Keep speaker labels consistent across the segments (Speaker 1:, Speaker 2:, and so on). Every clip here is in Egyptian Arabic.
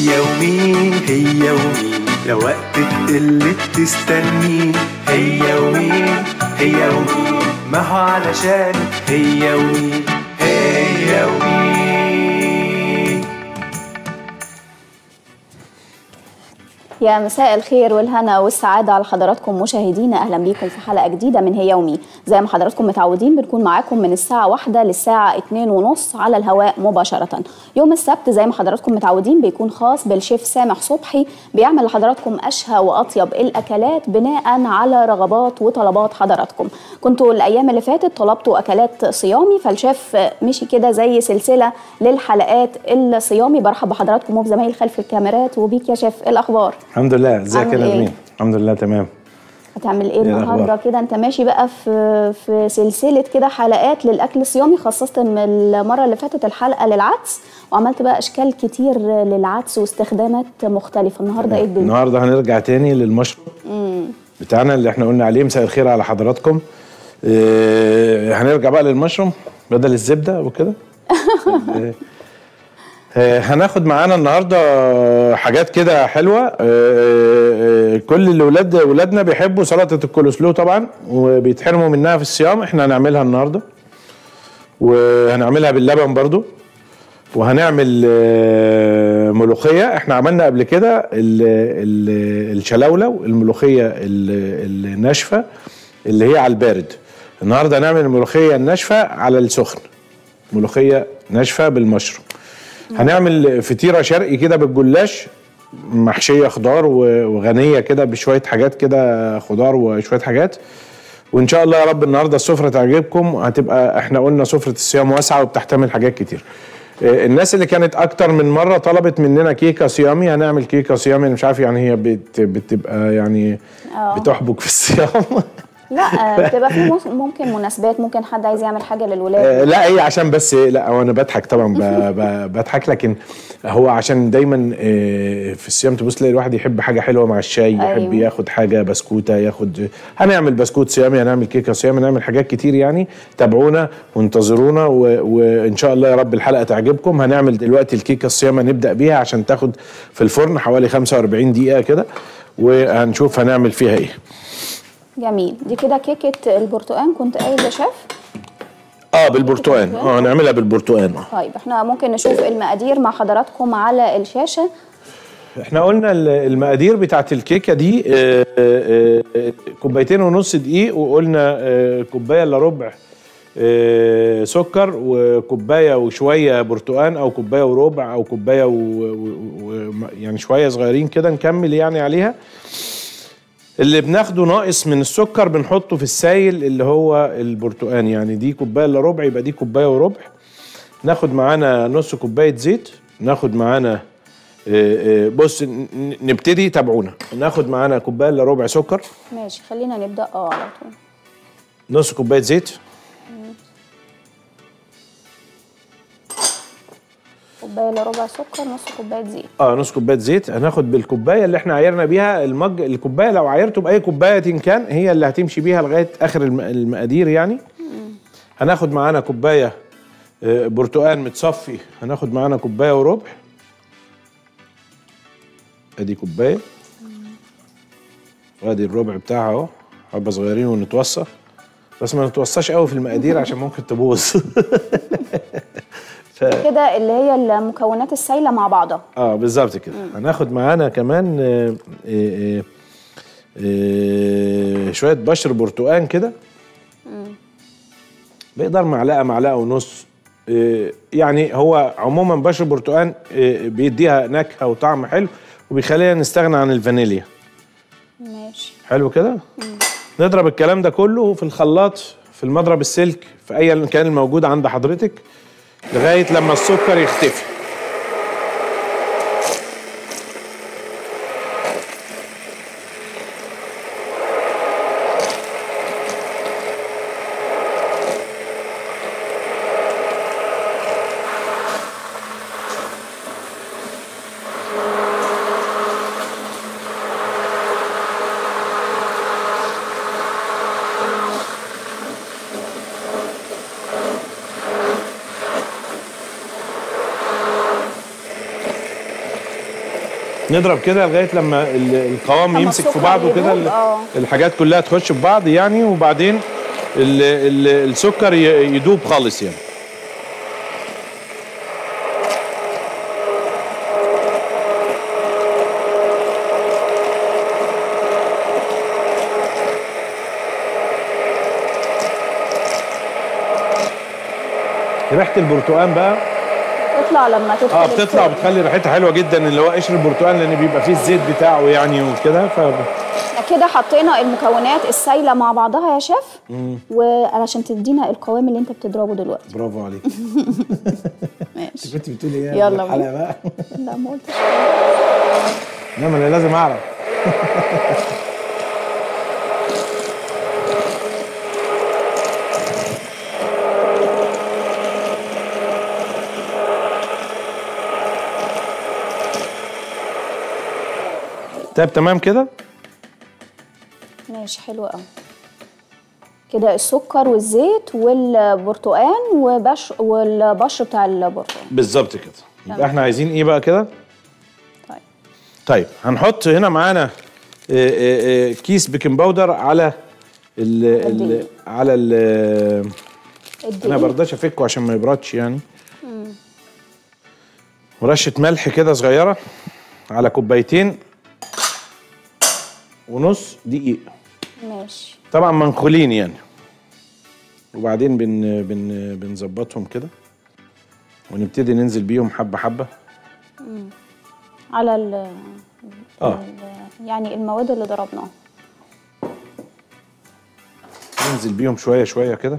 Speaker 1: هي ومين هي ومين لو وقت اللي تستنيه هي ومين هي ومين ما هو علشان هي ومين هي ومين
Speaker 2: يا مساء الخير والهنا والسعادة على حضراتكم مشاهدينا أهلا بيكم في حلقة جديدة من هي يومي زي ما حضراتكم متعودين بنكون معاكم من الساعة واحدة للساعة اتنين ونص على الهواء مباشرة يوم السبت زي ما حضراتكم متعودين بيكون خاص بالشيف سامح صبحي بيعمل لحضراتكم أشهى وأطيب الأكلات بناء على رغبات وطلبات حضراتكم كنتوا الأيام اللي فاتت طلبتوا أكلات صيامي فالشيف مشي كده زي سلسلة للحلقات الصيامي برحب بحضراتكم وبزمايل خلف الكاميرات وبيك يا شيف إيه الأخبار
Speaker 3: الحمد لله ازيك
Speaker 2: عامل
Speaker 3: يا
Speaker 2: إيه؟
Speaker 3: نرمين الحمد لله تمام
Speaker 2: هتعمل ايه
Speaker 3: إيه
Speaker 2: النهارده
Speaker 3: الأخبار؟
Speaker 2: كده انت ماشي بقى في في سلسله كده حلقات للاكل الصيامي خصصت من المره اللي فاتت الحلقه للعدس وعملت بقى اشكال كتير للعدس واستخدامات مختلفه النهارده ايه الدنيا
Speaker 3: النهارده هنرجع تاني للمشروب بتاعنا اللي احنا قلنا عليه مساء الخير على حضراتكم اه هنرجع بقى للمشروم بدل الزبده وكده اه، اه، هناخد معانا النهارده حاجات كده حلوه اه، اه، كل الاولاد ولادنا بيحبوا سلطه الكولسلو طبعا وبيتحرموا منها في الصيام احنا هنعملها النهارده وهنعملها باللبن برضو وهنعمل آه، ملوخيه احنا عملنا قبل كده ال- ال- الشلاوله الملوخيه ال- الناشفه اللي هي على البارد النهارده هنعمل الملوخيه الناشفه على السخن ملوخيه ناشفه بالمشروم هنعمل فطيره شرقي كده بالجلاش محشيه خضار و- وغنيه كده بشويه حاجات كده خضار وشويه حاجات وان شاء الله يا رب النهارده السفره تعجبكم هتبقى احنا قلنا سفره الصيام واسعه وبتحتمل حاجات كتير آه، الناس اللي كانت اكتر من مره طلبت مننا كيكه صيامي هنعمل كيكه صيامي أنا مش عارف يعني هي بت بتبقى يعني
Speaker 2: آه.
Speaker 3: بتحبك في الصيام
Speaker 2: لا آه، بتبقى في مس- ممكن مناسبات ممكن حد عايز يعمل حاجه
Speaker 3: آه،
Speaker 2: للولاد
Speaker 3: لا هي عشان بس لا وانا بضحك طبعا ب- ب- بضحك لكن هو عشان دايما آه، في الصيام تبص تلاقي الواحد يحب حاجه حلوه مع الشاي يحب
Speaker 2: أيوة.
Speaker 3: ياخد حاجه بسكوته ياخد هنعمل بسكوت صيامي هنعمل كيكه صيامي هنعمل حاجات كتير يعني تابعونا وانتظرونا و- وان شاء الله يا رب الحلقه تعجبكم هنعمل دلوقتي الكيكه الصيامي نبدا بيها عشان تاخد في الفرن حوالي 45 دقيقه كده وهنشوف هنعمل فيها ايه
Speaker 2: جميل دي كده كيكه البرتقال كنت قايل يا شيف
Speaker 3: اه بالبرتقال اه هنعملها بالبرتقال اه
Speaker 2: طيب احنا ممكن نشوف المقادير مع حضراتكم على الشاشه
Speaker 3: احنا قلنا ال- المقادير بتاعت الكيكه دي آه، آه، آه، كوبايتين ونص دقيق وقلنا آه، كوبايه الا ربع آه، سكر وكوبايه وشويه برتقان او كوبايه وربع او كوبايه و... و... و... يعني شويه صغيرين كده نكمل يعني عليها اللي بناخده ناقص من السكر بنحطه في السايل اللي هو البرتقان يعني دي كوبايه الا ربع يبقى دي كوبايه وربع ناخد معانا نص كوبايه زيت ناخد معانا آه، آه، بص ن- ن- نبتدي تابعونا ناخد معانا كوبايه الا ربع سكر
Speaker 2: ماشي خلينا نبدا اه على طول
Speaker 3: نص كوبايه زيت
Speaker 2: كوبايه الا ربع سكر نص كوبايه زيت
Speaker 3: اه نص كوبايه زيت هناخد بالكوبايه اللي احنا عايرنا بيها المج الكوبايه لو عايرته باي كوبايه كان هي اللي هتمشي بيها لغايه اخر الم- المقادير يعني هناخد معانا كوبايه آه، برتقان متصفي هناخد معانا كوبايه وربع ادي كوبايه وادي الربع بتاعها اهو حبه صغيرين ونتوصى بس ما نتوصاش قوي في المقادير عشان ممكن تبوظ
Speaker 2: كده اللي هي المكونات السائله مع بعضها
Speaker 3: اه بالظبط كده هناخد معانا كمان آه، آه، آه، آه، شويه بشر برتقان كده بيقدر معلقه معلقه ونص آه، يعني هو عموما بشر برتقان آه، بيديها نكهه وطعم حلو وبيخلينا نستغنى عن الفانيليا
Speaker 2: ماشي
Speaker 3: حلو كده نضرب الكلام ده كله في الخلاط في المضرب السلك في اي كان الموجود عند حضرتك لغايه لما السكر يختفي نضرب كده لغايه لما ال- القوام
Speaker 2: لما
Speaker 3: يمسك في
Speaker 2: السكر
Speaker 3: بعضه كده
Speaker 2: يدوب،
Speaker 3: ال-
Speaker 2: آه.
Speaker 3: الحاجات كلها تخش في بعض يعني وبعدين ال ال السكر ي- يدوب خالص يعني ريحه البرتقال بقى
Speaker 2: تطلع لما تدخل
Speaker 3: اه بتطلع
Speaker 2: الفرن.
Speaker 3: بتخلي ريحتها حلوه جدا اللي هو قشر البرتقال لان بيبقى فيه الزيت بتاعه يعني وكده ف
Speaker 2: احنا كده حطينا المكونات السايله مع بعضها يا شيف وعلشان تدينا القوام اللي انت بتضربه دلوقتي
Speaker 3: برافو عليك
Speaker 2: ماشي
Speaker 3: كنت بتقولي ايه
Speaker 2: يلا
Speaker 3: قبل الحلقه
Speaker 2: بينا.
Speaker 3: بقى
Speaker 2: لا ما قلتش
Speaker 3: لا ما انا لازم اعرف طيب تمام كده
Speaker 2: ماشي حلو قوي كده السكر والزيت والبرتقان وبش والبشر بتاع البرتقان
Speaker 3: بالظبط كده يبقى
Speaker 2: تمام.
Speaker 3: احنا عايزين ايه بقى كده
Speaker 2: طيب
Speaker 3: طيب هنحط هنا معانا آه، آه، آه، كيس بيكنج باودر على ال ال
Speaker 2: الدقيق.
Speaker 3: على ال انا
Speaker 2: الدقيق
Speaker 3: برضاش افكه عشان ما يبردش يعني ورشه ملح كده صغيره على كوبايتين ونص دقيق
Speaker 2: ماشي
Speaker 3: طبعا منخولين يعني وبعدين بن بن بنظبطهم كده ونبتدي ننزل بيهم حبه حبه
Speaker 2: على ال
Speaker 3: اه
Speaker 2: ال- يعني المواد اللي ضربناها
Speaker 3: ننزل بيهم شويه شويه كده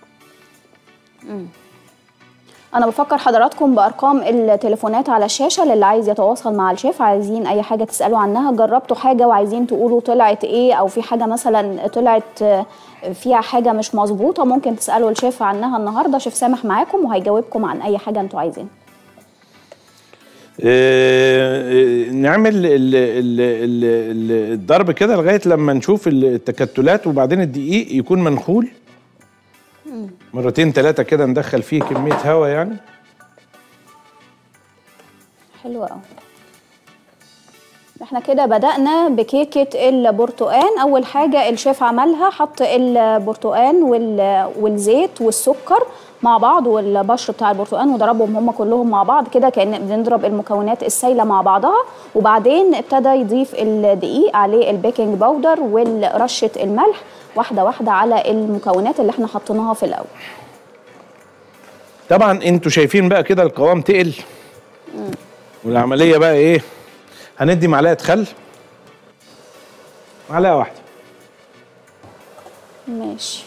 Speaker 2: انا بفكر حضراتكم بارقام التليفونات على الشاشه للي عايز يتواصل مع الشيف عايزين اي حاجه تسالوا عنها جربتوا حاجه وعايزين تقولوا طلعت ايه او في حاجه مثلا طلعت آه، فيها حاجه مش مظبوطه ممكن تسالوا الشيف عنها النهارده شيف سامح معاكم وهيجاوبكم عن اي حاجه انتوا عايزينها
Speaker 3: آه، آه، نعمل ال- ال- ال- ال- الضرب كده لغايه لما نشوف التكتلات وبعدين الدقيق يكون منخول مرتين ثلاثه كده ندخل فيه كميه هواء يعني
Speaker 2: حلو قوي احنا كده بدأنا بكيكة البرتقان أول حاجة الشيف عملها حط البرتقان وال- والزيت والسكر مع بعض والبشر بتاع البرتقان وضربهم هم كلهم مع بعض كده كأن بنضرب المكونات السايلة مع بعضها وبعدين ابتدى يضيف الدقيق عليه البيكنج باودر ورشة الملح واحدة واحدة على المكونات اللي احنا حطيناها في الأول
Speaker 3: طبعا انتوا شايفين بقى كده القوام تقل والعمليه بقى ايه هندي معلقه خل معلقه واحده
Speaker 2: ماشي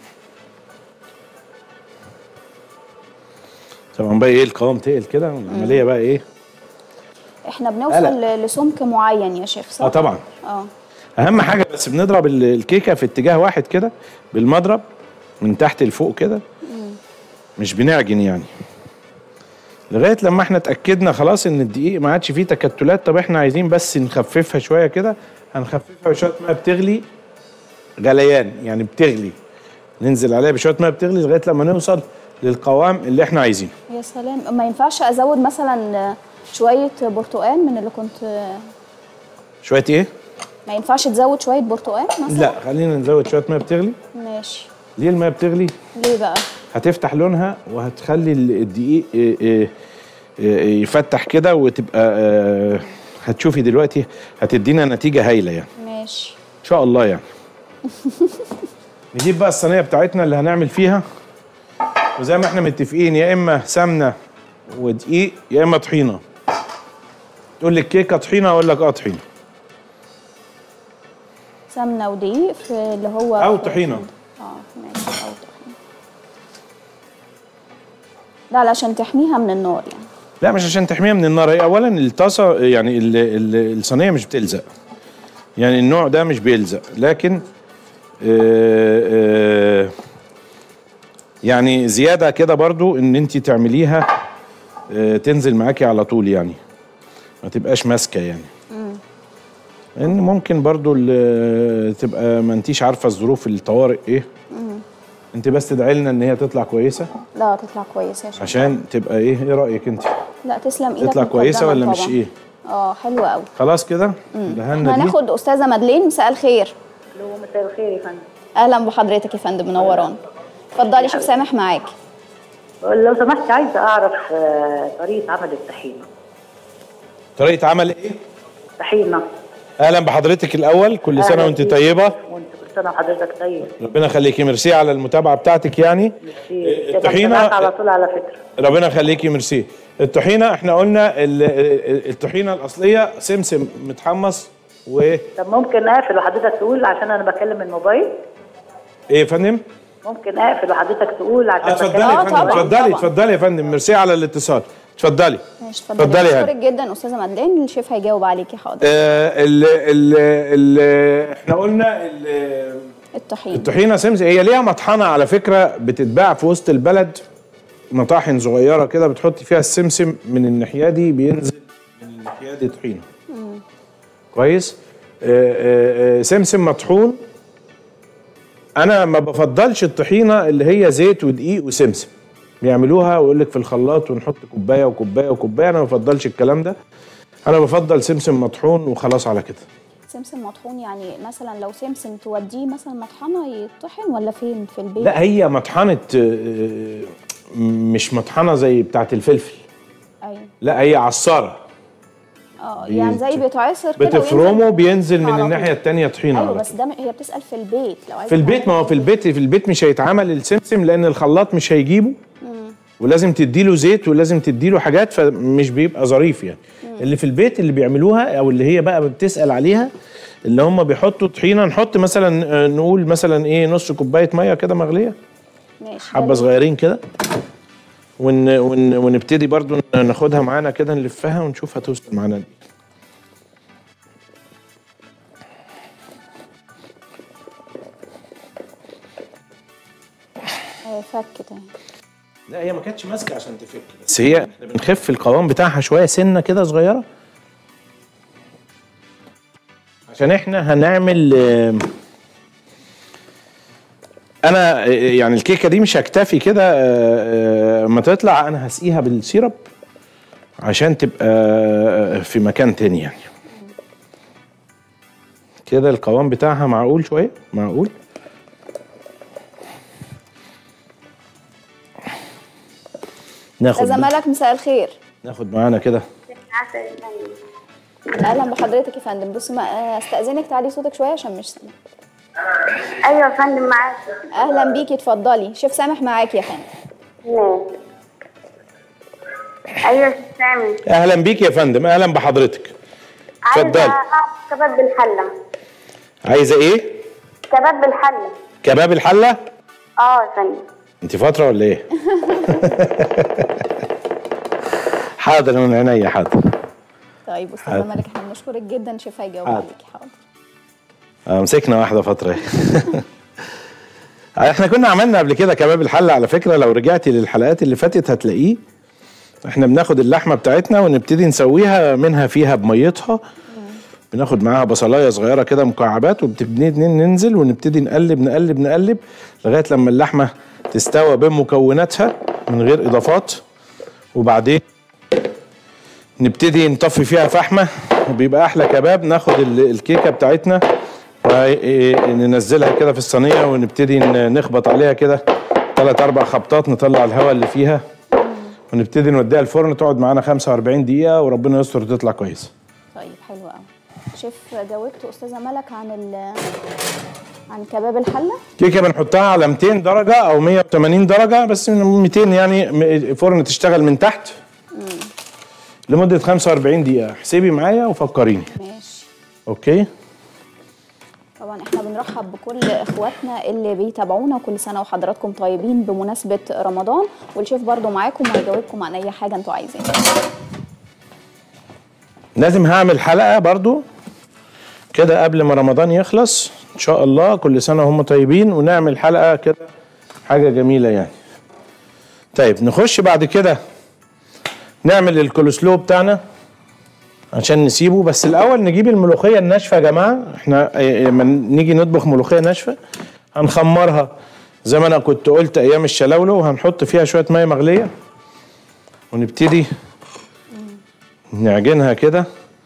Speaker 3: طبعا بقى ايه القوام تقل كده والعمليه بقى ايه
Speaker 2: احنا بنوصل
Speaker 3: قلق.
Speaker 2: لسمك معين يا شيف صح؟
Speaker 3: اه طبعا
Speaker 2: اه
Speaker 3: اهم حاجه بس بنضرب ال- الكيكه في اتجاه واحد كده بالمضرب من تحت لفوق كده مش بنعجن يعني لغايه لما احنا اتاكدنا خلاص ان الدقيق ما عادش فيه تكتلات طب احنا عايزين بس نخففها شويه كده هنخففها بشويه ميه بتغلي غليان يعني بتغلي ننزل عليها بشويه ميه بتغلي لغايه لما نوصل للقوام اللي احنا عايزينه
Speaker 2: يا سلام ما ينفعش ازود مثلا شويه برتقال من اللي كنت
Speaker 3: شويه ايه
Speaker 2: ما ينفعش تزود شويه برتقال مثلا
Speaker 3: لا خلينا نزود شويه ميه بتغلي
Speaker 2: ماشي
Speaker 3: ليه الميه بتغلي
Speaker 2: ليه بقى
Speaker 3: هتفتح لونها وهتخلي ال- الدقيق إيه إيه إيه يفتح كده وتبقى آه، هتشوفي دلوقتي هتدينا نتيجة هايلة يعني
Speaker 2: ماشي
Speaker 3: إن شاء الله يعني نجيب بقى الصينية بتاعتنا اللي هنعمل فيها وزي ما احنا متفقين يا إما سمنة ودقيق يا إما طحينة تقول لي الكيكة طحينة أقول لك أه طحينة
Speaker 2: سمنه ودقيق في اللي هو
Speaker 3: أو
Speaker 2: في-
Speaker 3: طحينة.
Speaker 2: اه ماشي او طحينه ده علشان تحميها من النار يعني
Speaker 3: لا مش عشان تحميها من النار هي اولا الطاسه يعني ال- ال- الصينيه مش بتلزق يعني النوع ده مش بيلزق لكن آه، آه، يعني زياده كده برضو ان انت تعمليها آه، تنزل معاكي على طول يعني ما تبقاش ماسكه يعني لان ممكن برضو ال- تبقى ما انتيش عارفه الظروف الطوارئ ايه انت بس تدعي لنا ان هي تطلع كويسه
Speaker 2: لا تطلع كويسه يا شيخ
Speaker 3: عشان تبقى ايه ايه رايك انت
Speaker 2: لا تسلم ايدك
Speaker 3: تطلع كويسه
Speaker 2: مقدماً
Speaker 3: ولا مش
Speaker 2: طبعاً.
Speaker 3: ايه
Speaker 2: اه حلو قوي
Speaker 3: خلاص كده دهنا دي
Speaker 2: هناخد استاذه مدلين مساء الخير
Speaker 4: الو مساء الخير يا فندم
Speaker 2: اهلا بحضرتك يا فندم منوران اتفضلي شيف سامح معاكي
Speaker 4: لو سمحت عايزه اعرف آه، طريقه عمل الطحينه
Speaker 3: طريقه عمل ايه
Speaker 4: طحينه
Speaker 3: اهلا بحضرتك الاول كل سنه
Speaker 4: أهلا
Speaker 3: وانت
Speaker 4: بيك.
Speaker 3: طيبه
Speaker 4: وانت كل سنه وحضرتك طيب
Speaker 3: ربنا يخليكي ميرسي على المتابعه بتاعتك يعني
Speaker 4: ميرسي.
Speaker 3: الطحينة-
Speaker 4: تبقى معاك على طول على فكره
Speaker 3: ربنا يخليكي ميرسي الطحينه احنا قلنا ال- ال- الطحينه الاصليه سمسم متحمص وايه
Speaker 4: طب ممكن اقفل وحضرتك تقول عشان انا بكلم الموبايل
Speaker 3: يا فندم
Speaker 4: ممكن اقفل وحضرتك تقول عشان
Speaker 3: اتفضلي
Speaker 4: بكلم
Speaker 3: يا
Speaker 2: آه،
Speaker 3: فندم
Speaker 2: طبعاً،
Speaker 3: اتفضلي
Speaker 2: طبعاً.
Speaker 3: اتفضلي يا فندم ميرسي على الاتصال اتفضلي
Speaker 2: ماشي
Speaker 3: اتفضلي
Speaker 2: اتفضلي
Speaker 3: يا
Speaker 2: بشكرك
Speaker 3: هاني.
Speaker 2: جدا استاذه مدلين الشيف هيجاوب عليكي حاضر
Speaker 3: آه ال ال ال احنا قلنا ال-
Speaker 2: الطحين
Speaker 3: الطحينه سمسم هي ليها مطحنه على فكره بتتباع في وسط البلد مطاحن صغيره كده بتحطي فيها السمسم من الناحيه دي بينزل من الناحيه دي طحينه كويس آه، آه، آه، سمسم مطحون انا ما بفضلش الطحينه اللي هي زيت ودقيق وسمسم بيعملوها ويقول لك في الخلاط ونحط كوبايه وكوبايه وكوبايه انا ما بفضلش الكلام ده انا بفضل سمسم مطحون وخلاص على كده
Speaker 2: سمسم مطحون يعني مثلا لو سمسم توديه مثلا مطحنه يطحن ولا فين في البيت
Speaker 3: لا هي مطحنه آه، مش مطحنه زي بتاعه الفلفل
Speaker 2: ايوه
Speaker 3: لا هي عصاره
Speaker 2: اه
Speaker 3: بي-
Speaker 2: يعني زي بيتعصر كده
Speaker 3: بتفرمه
Speaker 2: وينزل
Speaker 3: بينزل من
Speaker 2: على طول.
Speaker 3: الناحيه التانية طحينه
Speaker 2: ايوه
Speaker 3: على
Speaker 2: بس
Speaker 3: طول.
Speaker 2: ده م- هي بتسال في البيت لو عايزة
Speaker 3: في البيت ما هو
Speaker 2: تعمل-
Speaker 3: في البيت في البيت مش هيتعمل السمسم لان الخلاط مش هيجيبه ولازم تديله زيت ولازم تديله حاجات فمش بيبقى ظريف يعني اللي في البيت اللي بيعملوها او اللي هي بقى بتسال عليها اللي هم بيحطوا طحينه نحط مثلا آه، نقول مثلا ايه نص كوبايه ميه كده مغليه
Speaker 2: ماشي
Speaker 3: حبه صغيرين كده ون ون ونبتدي برضو ناخدها معانا كده نلفها ونشوف هتوصل معانا لإيه.
Speaker 2: آه، فكت اهي
Speaker 3: لا هي ما كانتش ماسكه عشان تفك بس هي احنا بنخف القوام بتاعها شويه سنه كده صغيره عشان احنا هنعمل آم، انا آه، يعني الكيكه دي مش هكتفي كده آه، آه، ما تطلع انا هسقيها بالسيرب عشان تبقى آه، في مكان تاني يعني كده القوام بتاعها معقول شويه معقول ناخد
Speaker 2: استاذه ملك مساء الخير
Speaker 3: ناخد معانا كده
Speaker 2: اهلا بحضرتك يا فندم بصي ما آه، استاذنك تعلي صوتك شويه عشان مش سامع
Speaker 5: ايوه يا فندم معاك
Speaker 2: اهلا بيكي اتفضلي شيف سامح معاكي يا فندم
Speaker 5: ايوه يا سامي
Speaker 3: اهلا بيك يا فندم اهلا بحضرتك
Speaker 5: عايزه
Speaker 3: اتفضلي.
Speaker 5: أعرف كباب بالحله
Speaker 3: عايزه ايه
Speaker 5: كباب بالحله
Speaker 3: كباب الحله
Speaker 5: اه يا فندم
Speaker 3: انت فتره ولا ايه حاضر من عينيا حاضر
Speaker 2: طيب استاذه
Speaker 3: حاضر.
Speaker 2: ملك احنا بنشكرك جدا شيف هيجاوب
Speaker 3: حاضر.
Speaker 2: عليكي حاضر
Speaker 3: آه، مسكنا واحده فتره احنا كنا عملنا قبل كده كباب الحله على فكره لو رجعتي للحلقات اللي فاتت هتلاقيه احنا بناخد اللحمه بتاعتنا ونبتدي نسويها منها فيها بميتها بناخد معاها بصلايه صغيره كده مكعبات وبتبتدي ننزل ونبتدي نقلب نقلب نقلب لغايه لما اللحمه تستوى بمكوناتها من غير اضافات وبعدين نبتدي نطفي فيها فحمه وبيبقى احلى كباب ناخد ال- الكيكه بتاعتنا وننزلها كده في الصينيه ونبتدي ن- نخبط عليها كده ثلاث اربع خبطات نطلع الهواء اللي فيها ونبتدي نوديها الفرن تقعد معانا 45 دقيقه وربنا يستر تطلع كويسه
Speaker 2: طيب حلو قوي شيف جاوبت استاذه ملك عن ال عن كباب الحله
Speaker 3: كيكه بنحطها على 200 درجه او 180 درجه بس من 200 يعني م- فرن تشتغل من تحت لمده 45 دقيقه احسبي معايا وفكريني
Speaker 2: ماشي
Speaker 3: اوكي
Speaker 2: طبعا احنا بنرحب بكل اخواتنا اللي بيتابعونا وكل سنه وحضراتكم طيبين بمناسبه رمضان والشيف برضو معاكم وهيجاوبكم عن اي حاجه انتوا عايزينها
Speaker 3: لازم هعمل حلقه برضو كده قبل ما رمضان يخلص ان شاء الله كل سنه وهم طيبين ونعمل حلقه كده حاجه جميله يعني طيب نخش بعد كده نعمل الكولسلو بتاعنا عشان نسيبه بس الاول نجيب الملوخيه الناشفه يا جماعه احنا اه، لما نيجي نطبخ ملوخيه ناشفه هنخمرها زي ما انا كنت قلت ايام الشلاولو وهنحط فيها شويه ميه مغليه ونبتدي نعجنها كده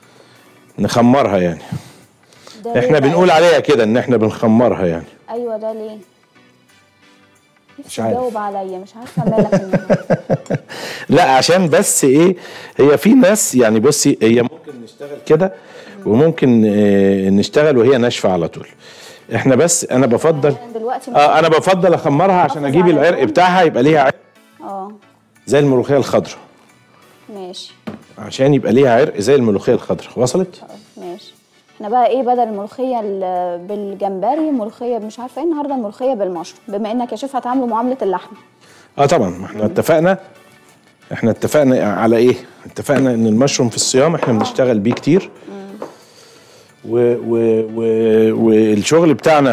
Speaker 3: نخمرها يعني
Speaker 2: ده ليه
Speaker 3: احنا
Speaker 2: بقى؟
Speaker 3: بنقول عليها كده ان احنا بنخمرها يعني
Speaker 2: ايوه ده ليه
Speaker 3: مش
Speaker 2: نفسي
Speaker 3: عارف.
Speaker 2: تجاوب عليا مش عارفه مالك النهارده
Speaker 3: لا عشان بس ايه هي في ناس يعني بصي هي ممكن نشتغل كده وممكن آه، نشتغل وهي ناشفه على طول احنا بس انا بفضل
Speaker 2: يعني دلوقتي
Speaker 3: اه انا بفضل اخمرها عشان
Speaker 2: حافظ
Speaker 3: اجيب
Speaker 2: على
Speaker 3: العرق
Speaker 2: اللون.
Speaker 3: بتاعها يبقى ليها عرق
Speaker 2: اه
Speaker 3: زي الملوخيه الخضراء
Speaker 2: ماشي
Speaker 3: عشان يبقى ليها عرق زي الملوخيه الخضراء وصلت
Speaker 2: خلاص ماشي احنا بقى ايه بدل الملوخيه ال- بالجمبري ملوخيه مش عارفه ايه النهارده الملوخيه بالمشروم بما انك يا شيف هتعاملوا معامله اللحمه
Speaker 3: اه طبعا ما احنا اتفقنا احنا اتفقنا على ايه اتفقنا ان المشروم في الصيام احنا بنشتغل بيه كتير و و و والشغل بتاعنا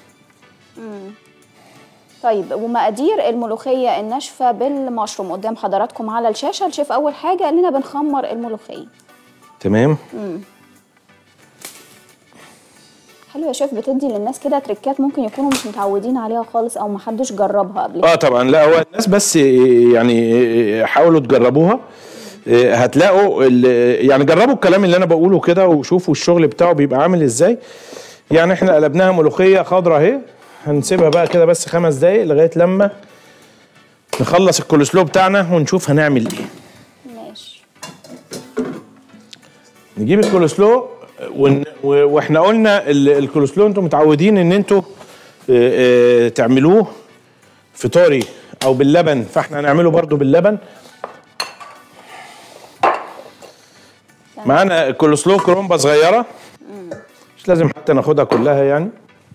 Speaker 2: طيب ومقادير الملوخيه الناشفه بالمشروم قدام حضراتكم على الشاشه الشيف اول حاجه قال لنا بنخمر الملوخيه
Speaker 3: تمام
Speaker 2: حلو يا شيف بتدي للناس كده تريكات ممكن يكونوا مش متعودين عليها خالص او محدش جربها قبل كده
Speaker 3: اه طبعا لا هو الناس بس يعني حاولوا تجربوها هتلاقوا ال- يعني جربوا الكلام اللي انا بقوله كده وشوفوا الشغل بتاعه بيبقى عامل ازاي يعني احنا قلبناها ملوخيه خضراء اهي هنسيبها بقى كده بس خمس دقايق لغايه لما نخلص الكولسلو بتاعنا ونشوف هنعمل ايه
Speaker 2: ماشي
Speaker 3: نجيب الكولسلو ون... و- واحنا قلنا ال- الكولسلو انتم متعودين ان انتوا آه، آه، تعملوه فطاري او باللبن فاحنا هنعمله برضو باللبن معانا الكولسلو كرومبه صغيره مش لازم حتى ناخدها كلها يعني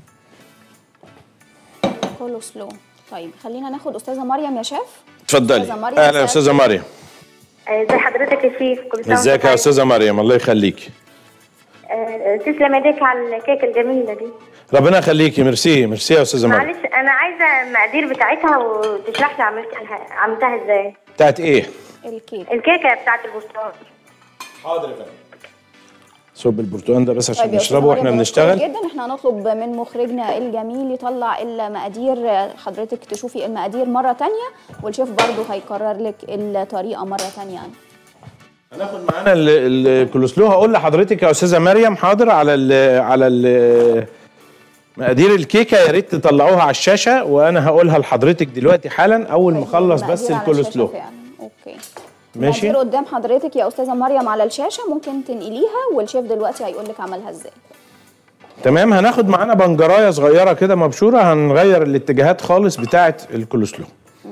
Speaker 2: كله سلو طيب خلينا ناخد استاذه مريم يا شيف
Speaker 3: اتفضلي
Speaker 2: أستاذة مريم،
Speaker 3: اهلا يا
Speaker 2: مساء
Speaker 3: استاذه مريم
Speaker 5: آه، ازي حضرتك يا شيف كل سنه
Speaker 3: ازيك يا استاذه مريم الله يخليكي
Speaker 5: آه، تسلم ايديك على الكيكه الجميله دي
Speaker 3: ربنا يخليكي ميرسي ميرسي يا استاذه مريم
Speaker 5: معلش انا عايزه المقادير بتاعتها وتشرح لي عملتها عملتها ازاي
Speaker 3: بتاعت ايه
Speaker 2: الكيك
Speaker 5: الكيكه بتاعت البرتقال
Speaker 3: حاضر يا فندم صب البرتقال ده بس عشان
Speaker 2: طيب يا أستاذة
Speaker 3: نشربه واحنا
Speaker 2: مريم،
Speaker 3: بنشتغل
Speaker 2: مشكور جدا احنا هنطلب من مخرجنا الجميل يطلع المقادير حضرتك تشوفي المقادير مره تانية والشيف برضو هيكرر لك الطريقه مره تانية يعني.
Speaker 3: هناخد معانا ال- ال- الكولسلو هقول لحضرتك يا استاذه مريم حاضر على ال على ال مقادير الكيكه يا ريت تطلعوها على الشاشه وانا هقولها لحضرتك دلوقتي حالا اول ما اخلص بس
Speaker 2: المقادير على الشاشة
Speaker 3: الكولسلو
Speaker 2: فعلا. اوكي
Speaker 3: ماشي
Speaker 2: المقادير قدام حضرتك يا استاذه مريم على الشاشه ممكن تنقليها والشيف دلوقتي هيقول لك عملها ازاي
Speaker 3: تمام هناخد معانا بنجرايه صغيره كده مبشوره هنغير الاتجاهات خالص بتاعه الكولسلو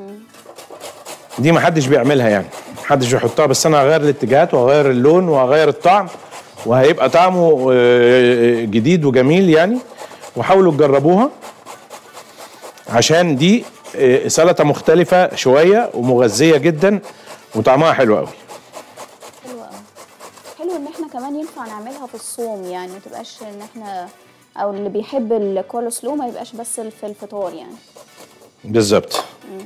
Speaker 3: دي ما حدش بيعملها يعني محدش بيحطها بس انا هغير الاتجاهات وهغير اللون وهغير الطعم وهيبقى طعمه آه، جديد وجميل يعني وحاولوا تجربوها عشان دي آه، سلطه مختلفه شويه ومغذيه جدا وطعمها حلو قوي
Speaker 2: حلو قوي حلو ان احنا كمان ينفع نعملها في الصوم يعني ما تبقاش ان احنا او اللي بيحب الكول سلو ما يبقاش بس في الفطار يعني
Speaker 3: بالظبط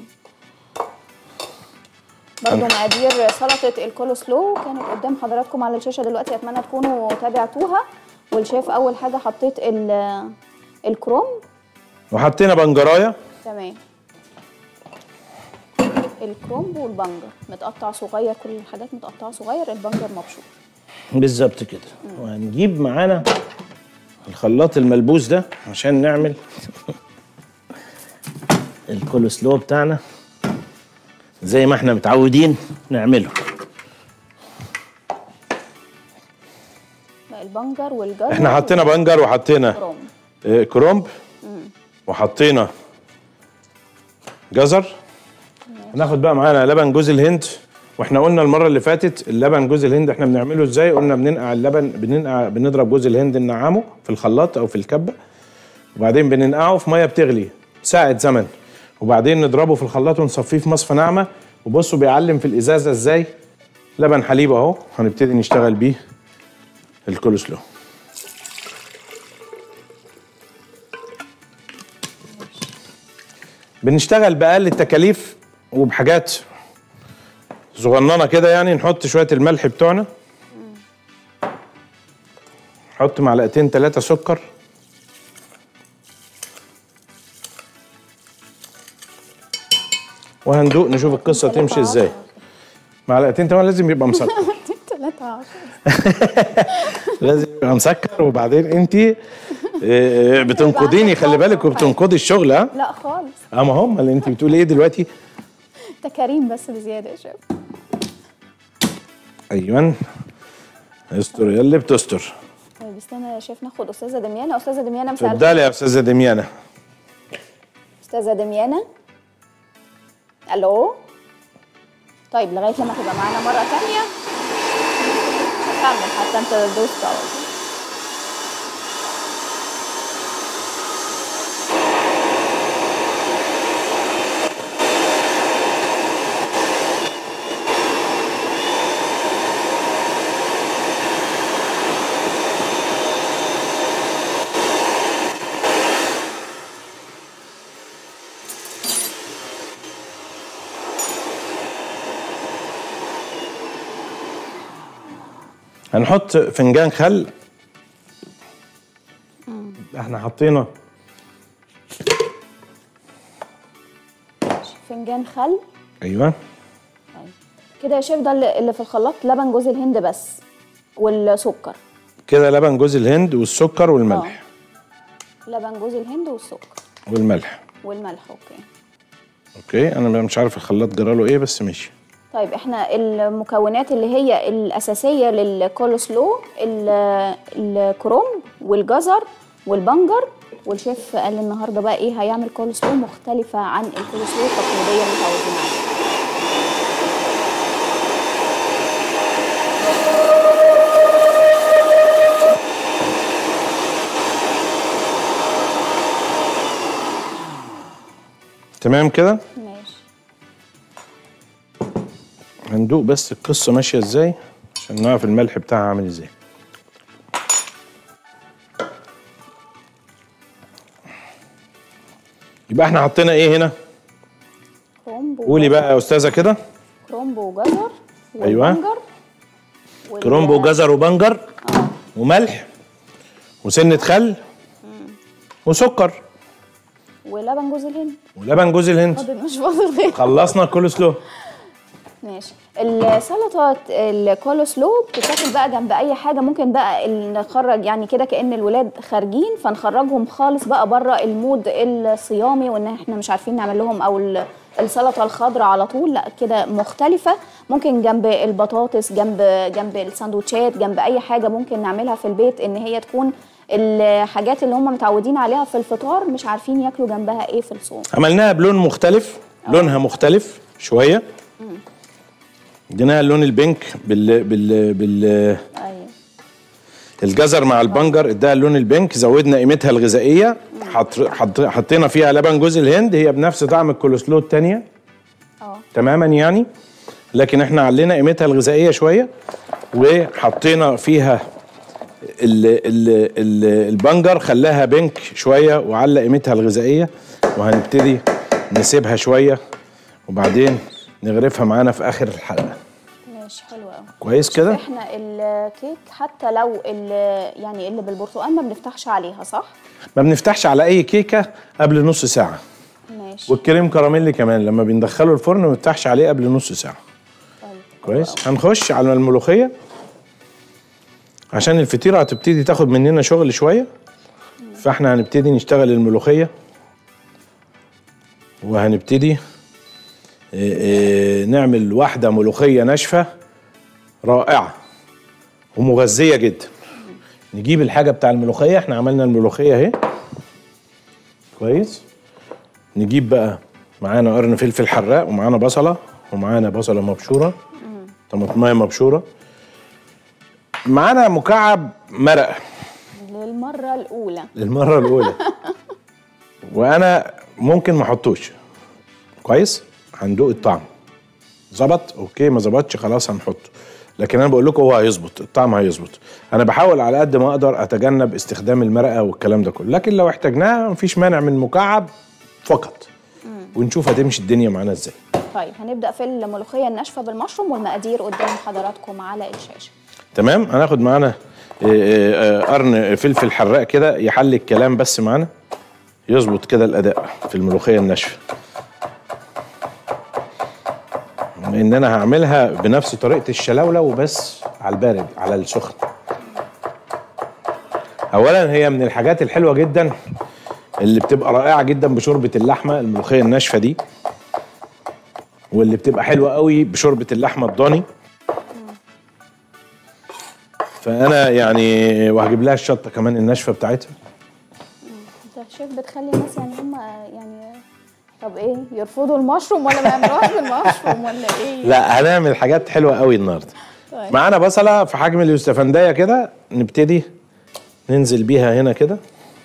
Speaker 2: برضو مقادير سلطة الكول سلو كانت قدام حضراتكم على الشاشة دلوقتي أتمنى تكونوا تابعتوها والشيف أول حاجة حطيت ال- الكروم
Speaker 3: وحطينا بنجرايه
Speaker 2: تمام الكرومب والبنجر متقطع صغير كل الحاجات متقطعة صغير البنجر مبشور
Speaker 3: بالظبط كده وهنجيب معانا الخلاط الملبوس ده عشان نعمل الكولسلو بتاعنا زي ما احنا متعودين نعمله
Speaker 2: البنجر والجزر
Speaker 3: احنا حطينا بنجر وحطينا
Speaker 2: والكرومب
Speaker 3: آه، كرومب وحطينا جزر هناخد بقى معانا لبن جوز الهند واحنا قلنا المره اللي فاتت اللبن جوز الهند احنا بنعمله ازاي قلنا بننقع اللبن بننقع بنضرب جوز الهند ننعمه في الخلاط او في الكبه وبعدين بننقعه في ميه بتغلي ساعه زمن وبعدين نضربه في الخلاط ونصفيه في مصفى ناعمه وبصوا بيعلم في الازازه ازاي لبن حليب اهو هنبتدي نشتغل بيه الكولسلو بنشتغل بأقل التكاليف وبحاجات صغننه كده يعني نحط شويه الملح بتوعنا نحط معلقتين ثلاثه سكر وهندوق نشوف القصه تمشي ازاي معلقتين طبعا لازم يبقى مسكر
Speaker 2: 3 10
Speaker 3: لازم يبقى مسكر وبعدين انت بتنقضيني خلي بالك وبتنقضي الشغل ها
Speaker 2: لا خالص
Speaker 3: اه ما هم اللي انت بتقولي ايه دلوقتي
Speaker 2: انت كريم بس بزياده يا شيف
Speaker 3: ايوه استر يا اللي بتستر
Speaker 2: طيب استنى يا شيف ناخد استاذه دميانه استاذه دميانه مساء
Speaker 3: اتفضلي يا استاذه دميانه
Speaker 2: استاذه دميانه الو طيب لغايه لما تبقى معانا مره تانية كمل حتى انت دوست على طول.
Speaker 3: هنحط فنجان خل احنا حطينا
Speaker 2: فنجان خل
Speaker 3: ايوه
Speaker 2: طيب. كده يا شيف ده اللي اللي في الخلاط لبن جوز الهند بس والسكر
Speaker 3: كده لبن جوز الهند والسكر والملح
Speaker 2: لبن جوز الهند والسكر
Speaker 3: والملح
Speaker 2: والملح اوكي
Speaker 3: اوكي انا بقى مش عارف الخلاط جراله ايه بس ماشي
Speaker 2: طيب احنا المكونات اللي هي الاساسيه للكول سلو ال- الكروم والجزر والبنجر والشيف قال النهارده بقى ايه هيعمل كول سلو مختلفه عن الكول سلو التقليديه اللي متعودين عليها
Speaker 3: تمام كده
Speaker 2: ماشي
Speaker 3: هندوق بس القصه ماشيه ازاي عشان نعرف الملح بتاعها عامل ازاي يبقى احنا حطينا ايه هنا
Speaker 2: كرومب
Speaker 3: قولي بقى يا استاذه كده
Speaker 2: كرومب وجزر
Speaker 3: أيوة.
Speaker 2: والبنجر وال-
Speaker 3: كرنب وجزر وبنجر
Speaker 2: اه
Speaker 3: وملح وسنه خل وسكر
Speaker 2: ولبن جوز الهند
Speaker 3: ولبن جوز الهند
Speaker 2: فاضل مش فاضل غير
Speaker 3: خلصنا الكول سلو
Speaker 2: ماشي السلطه الكول سلو بتتاكل بقى جنب اي حاجه ممكن بقى ال- نخرج يعني كده كان الولاد خارجين فنخرجهم خالص بقى بره المود الصيامي وان احنا مش عارفين نعمل لهم او ال- السلطه الخضراء على طول لا كده مختلفه ممكن جنب البطاطس جنب جنب الساندوتشات جنب اي حاجه ممكن نعملها في البيت ان هي تكون الحاجات اللي هم متعودين عليها في الفطار مش عارفين ياكلوا جنبها ايه في الصوم
Speaker 3: عملناها بلون مختلف لونها مختلف شويه اديناها اللون البينك بال بال بال
Speaker 2: ايوه
Speaker 3: الجزر مع البنجر اداها اللون البينك زودنا قيمتها الغذائيه حط حط حطينا فيها لبن جوز الهند هي بنفس طعم الكولسلو التانية
Speaker 2: اه
Speaker 3: تماما يعني لكن احنا علينا قيمتها الغذائيه شويه وحطينا فيها ال ال ال البنجر خلاها بينك شويه وعلى قيمتها الغذائيه وهنبتدي نسيبها شويه وبعدين نغرفها معانا في اخر الحلقه
Speaker 2: ماشي حلو قوي
Speaker 3: كويس كده
Speaker 2: احنا الكيك حتى لو ال- يعني اللي بالبرتقال ما بنفتحش عليها صح؟
Speaker 3: ما بنفتحش على اي كيكه قبل نص ساعه
Speaker 2: ماشي
Speaker 3: والكريم كراميل كمان لما بندخله الفرن ما بنفتحش عليه قبل نص ساعه
Speaker 2: طيب
Speaker 3: كويس هنخش على الملوخيه عشان الفطيره هتبتدي تاخد مننا شغل شويه فاحنا هنبتدي نشتغل الملوخيه وهنبتدي آه، آه، نعمل واحده ملوخيه ناشفه رائعه ومغذيه جدا نجيب الحاجه بتاع الملوخيه احنا عملنا الملوخيه اهي كويس نجيب بقى معانا قرن فلفل حراق ومعانا بصله ومعانا بصله مبشوره طماطمايه مبشوره معانا مكعب مرقه
Speaker 2: للمرة الأولى
Speaker 3: للمره الاولى وانا ممكن ما احطوش كويس هندوق الطعم ظبط اوكي ما ظبطش خلاص هنحطه لكن انا بقول لكم هو هيظبط الطعم هيظبط انا بحاول على قد ما اقدر اتجنب استخدام المرقه والكلام ده كله لكن لو احتاجناها مفيش مانع من مكعب فقط ونشوف هتمشي الدنيا معانا ازاي
Speaker 2: طيب هنبدأ في الملوخية الناشفة بالمشروم والمقادير قدام حضراتكم على الشاشة
Speaker 3: تمام هناخد معانا آه، آه، آه، قرن فلفل حراق كده يحل الكلام بس معانا يظبط كده الاداء في الملوخيه الناشفه بما ان انا هعملها بنفس طريقه الشلاوله وبس على البارد على السخن اولا هي من الحاجات الحلوه جدا اللي بتبقى رائعه جدا بشوربه اللحمه الملوخيه الناشفه دي واللي بتبقى حلوه قوي بشوربه اللحمه الضاني فانا يعني وهجيب لها الشطه كمان الناشفه بتاعتها
Speaker 2: انت شايف بتخلي الناس يعني هم يعني طب ايه يرفضوا المشروم ولا ما يعملوهاش بالمشروم ولا ايه؟
Speaker 3: لا هنعمل حاجات حلوه قوي النهارده
Speaker 2: طيب.
Speaker 3: معانا بصله في حجم اليوستفنديه كده نبتدي ننزل بيها هنا كده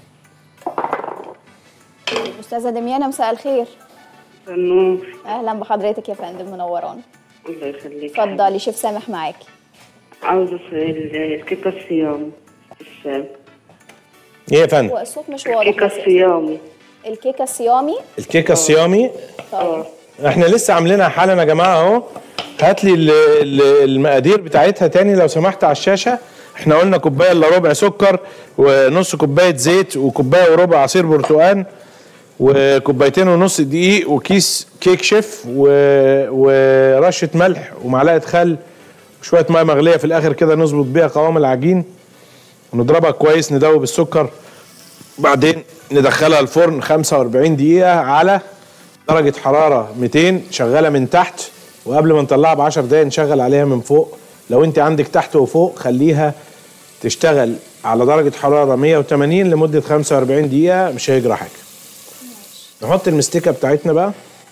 Speaker 2: استاذه دميانه مساء الخير
Speaker 6: النور
Speaker 2: اهلا بحضرتك يا فندم منورانا
Speaker 6: الله يخليك
Speaker 2: اتفضلي شيف سامح معاكي
Speaker 6: عاوزة ال- الكيكة الصيام الشام
Speaker 3: ايه يا فندم
Speaker 2: هو الصوت مش واضح
Speaker 6: الكيكة
Speaker 2: بس
Speaker 6: الصيامي
Speaker 2: الكيكه الصيامي
Speaker 3: الكيكه الصيامي
Speaker 2: طيب
Speaker 3: احنا لسه عاملينها حالا يا جماعه اهو هات لي ال- ال- المقادير بتاعتها تاني لو سمحت على الشاشه احنا قلنا كوبايه الا ربع سكر ونص كوبايه زيت وكوبايه وربع عصير برتقال وكوبايتين ونص دقيق وكيس كيك شيف و... ورشه ملح ومعلقه خل وشويه ميه مغليه في الاخر كده نظبط بيها قوام العجين ونضربها كويس ندوب السكر بعدين ندخلها الفرن 45 دقيقة على درجة حرارة 200 شغالة من تحت وقبل ما نطلعها ب 10 دقايق نشغل عليها من فوق لو انت عندك تحت وفوق خليها تشتغل على درجة حرارة 180 لمدة 45 دقيقة مش هيجرى حاجة نحط المستكة بتاعتنا بقى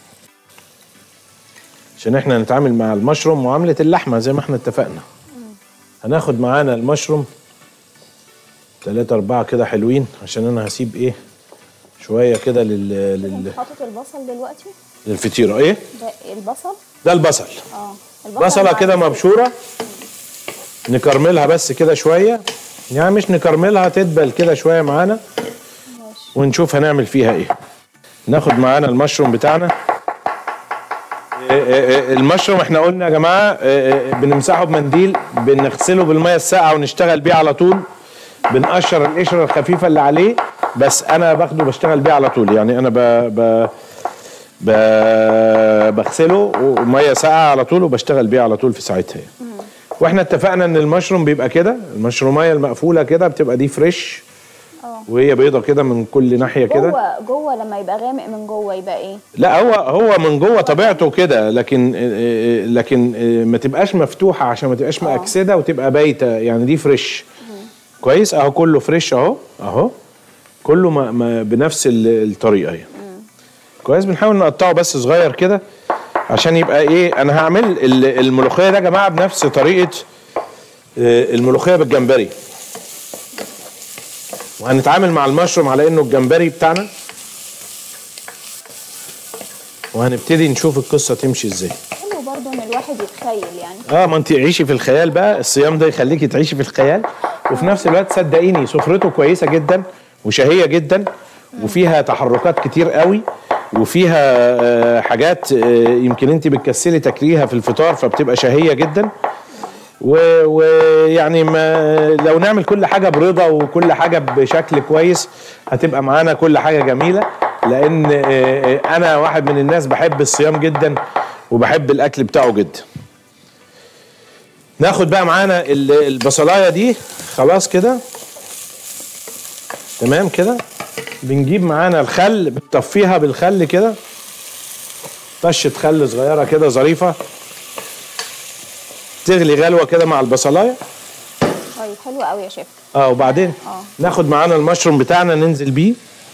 Speaker 3: عشان احنا نتعامل مع المشروم معاملة اللحمة زي ما احنا اتفقنا هناخد معانا المشروم تلاتة أربعة كده حلوين عشان أنا هسيب إيه شوية كده لل... لل...
Speaker 2: حاطط البصل دلوقتي
Speaker 3: للفطيرة إيه
Speaker 2: ده البصل
Speaker 3: ده البصل
Speaker 2: اه البصل
Speaker 3: بصلة
Speaker 2: مع-
Speaker 3: كده مبشورة نكرملها بس كده شوية يعني مش نكرملها تدبل كده شوية معانا ونشوف هنعمل فيها إيه ناخد معانا المشروم بتاعنا إيه إيه إيه المشروم احنا قلنا يا جماعة إيه إيه بنمسحه بمنديل بنغسله بالمية الساقعة ونشتغل بيه على طول بنقشر القشرة الخفيفة اللي عليه بس أنا باخده بشتغل بيه على طول يعني أنا ب... ب... ب... بغسله وميه ساقعه على طول وبشتغل بيه على طول في ساعتها يعني. واحنا اتفقنا ان المشروم بيبقى كده المشروميه المقفوله كده بتبقى دي فريش وهي بيضه كده من كل ناحيه كده
Speaker 2: جوه جوه لما يبقى غامق من جوه يبقى ايه؟
Speaker 3: لا هو هو من جوه طبيعته كده لكن آه، آه، لكن آه، ما تبقاش مفتوحه عشان ما تبقاش مأكسده وتبقى بايته يعني دي فريش كويس اهو كله فريش اهو اهو كله ما ما بنفس ال- الطريقه يعني كويس بنحاول نقطعه بس صغير كده عشان يبقى ايه انا هعمل ال- الملوخيه ده يا جماعه بنفس طريقه آه، الملوخيه بالجمبري وهنتعامل مع المشروم على انه الجمبري بتاعنا وهنبتدي نشوف القصه تمشي ازاي
Speaker 2: حلو برضو ان الواحد يتخيل يعني
Speaker 3: اه ما انت عيشي في الخيال بقى الصيام ده يخليكي تعيشي في الخيال وفي نفس الوقت صدقيني سفرته كويسه جدا وشهيه جدا وفيها تحركات كتير قوي وفيها آه، حاجات آه، يمكن انت بتكسلي تاكليها في الفطار فبتبقى شهيه جدا و- ويعني ما لو نعمل كل حاجه برضا وكل حاجه بشكل كويس هتبقى معانا كل حاجه جميله لان آه، آه، انا واحد من الناس بحب الصيام جدا وبحب الاكل بتاعه جدا ناخد بقى معانا ال- البصلايه دي خلاص كده تمام كده بنجيب معانا الخل بنطفيها بالخل كده طشه خل صغيره كده ظريفه تغلي غلوه كده مع البصلايه
Speaker 2: طيب حلو قوي يا شيف
Speaker 3: اه وبعدين
Speaker 2: آه.
Speaker 3: ناخد معانا المشروم بتاعنا ننزل بيه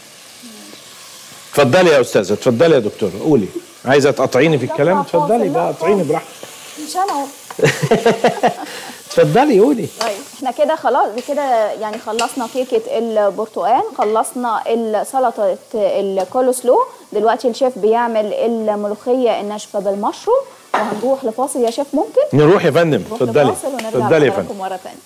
Speaker 3: اتفضلي يا استاذه اتفضلي يا دكتوره قولي عايزه تقاطعيني في الكلام
Speaker 2: لا، فاصل،
Speaker 3: اتفضلي
Speaker 2: لا،
Speaker 3: بقى قاطعيني
Speaker 2: فاصل.
Speaker 3: براحتك
Speaker 2: مش انا اهو
Speaker 3: اتفضلي قولي
Speaker 2: طيب احنا كده خلاص كده يعني خلصنا كيكه البرتقال خلصنا ال- سلطه الكولو سلو دلوقتي الشيف بيعمل الملوخيه الناشفه بالمشروم وهنروح لفاصل يا شيف ممكن
Speaker 3: نروح يا فندم
Speaker 2: نروح
Speaker 3: اتفضلي
Speaker 2: لفاصل ونرجع
Speaker 3: اتفضلي يا فندم
Speaker 2: لحضراتكم مره ثانيه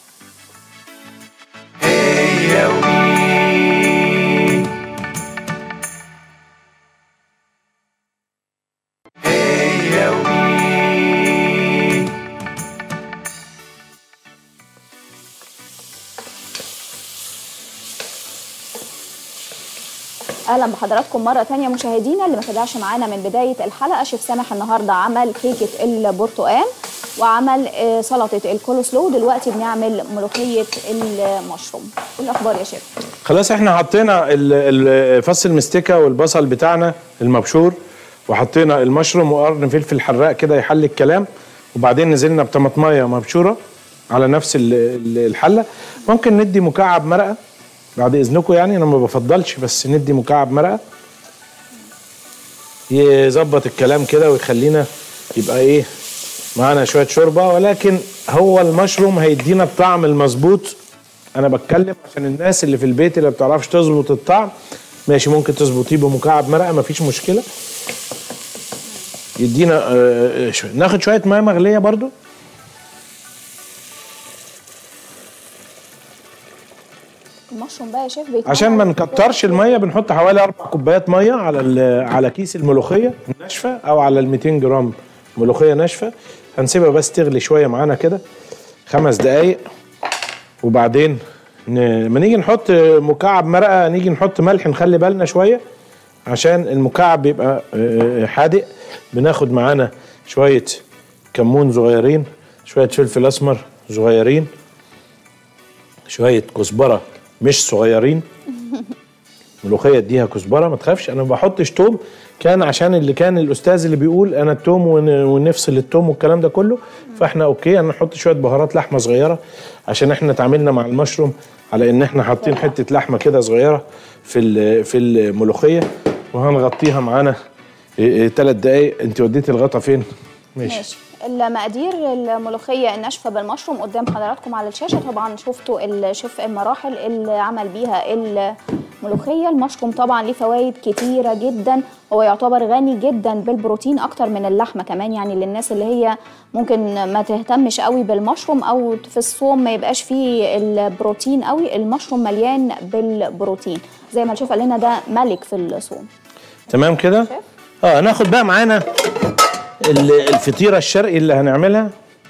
Speaker 2: اهلا بحضراتكم مره تانية مشاهدينا اللي ما تابعش معانا من بدايه الحلقه شيف سامح النهارده عمل كيكه البرتقال وعمل آه، سلطه الكولسلو دلوقتي بنعمل ملوخيه المشروم ايه الاخبار يا شيف
Speaker 3: خلاص احنا حطينا ال- ال- فص المستكه والبصل بتاعنا المبشور وحطينا المشروم وقرن فلفل حراق كده يحل الكلام وبعدين نزلنا بطماطمايه مبشوره على نفس ال- ال- الحله ممكن ندي مكعب مرقه بعد اذنكم يعني انا ما بفضلش بس ندي مكعب مرقه يظبط الكلام كده ويخلينا يبقى ايه معانا شويه شوربه ولكن هو المشروم هيدينا الطعم المظبوط انا بتكلم عشان الناس اللي في البيت اللي ما بتعرفش تظبط الطعم ماشي ممكن تظبطيه بمكعب مرقه مفيش مشكله يدينا آه، آه، شويه ناخد شويه ميه مغليه برضو
Speaker 2: المشروم بقى يا شيف بيتعمل
Speaker 3: عشان ما نكترش الميه بنحط حوالي اربع كوبايات ميه على ال- على كيس الملوخيه الناشفه او على ال 200 جرام ملوخيه ناشفه هنسيبها بس تغلي شويه معانا كده خمس دقايق وبعدين ن- لما نيجي نحط مكعب مرقه نيجي نحط ملح نخلي بالنا شويه عشان المكعب بيبقى آه، حادق بناخد معانا شويه كمون صغيرين شويه فلفل اسمر صغيرين شويه كزبره مش صغيرين ملوخيه اديها كزبره ما تخافش انا ما بحطش توم كان عشان اللي كان الاستاذ اللي بيقول انا التوم ون- ونفصل التوم والكلام ده كله فاحنا اوكي انا نحط شويه بهارات لحمه صغيره عشان احنا اتعاملنا مع المشروم على ان احنا حاطين حته لحمه كده صغيره في ال- في الملوخيه وهنغطيها معانا ثلاث دقايق انت وديتي الغطا فين ماشي,
Speaker 2: ماشي المقادير الملوخيه الناشفه بالمشروم قدام حضراتكم على الشاشه طبعا شفتوا الشيف المراحل اللي عمل بيها الملوخيه المشروم طبعا ليه فوائد كتيره جدا هو يعتبر غني جدا بالبروتين اكتر من اللحمه كمان يعني للناس اللي هي ممكن ما تهتمش قوي بالمشروم او في الصوم ما يبقاش فيه البروتين قوي المشروم مليان بالبروتين زي ما الشيف قال لنا ده ملك في الصوم
Speaker 3: تمام كده اه ناخد بقى معانا ال- الفطيره الشرقي اللي هنعملها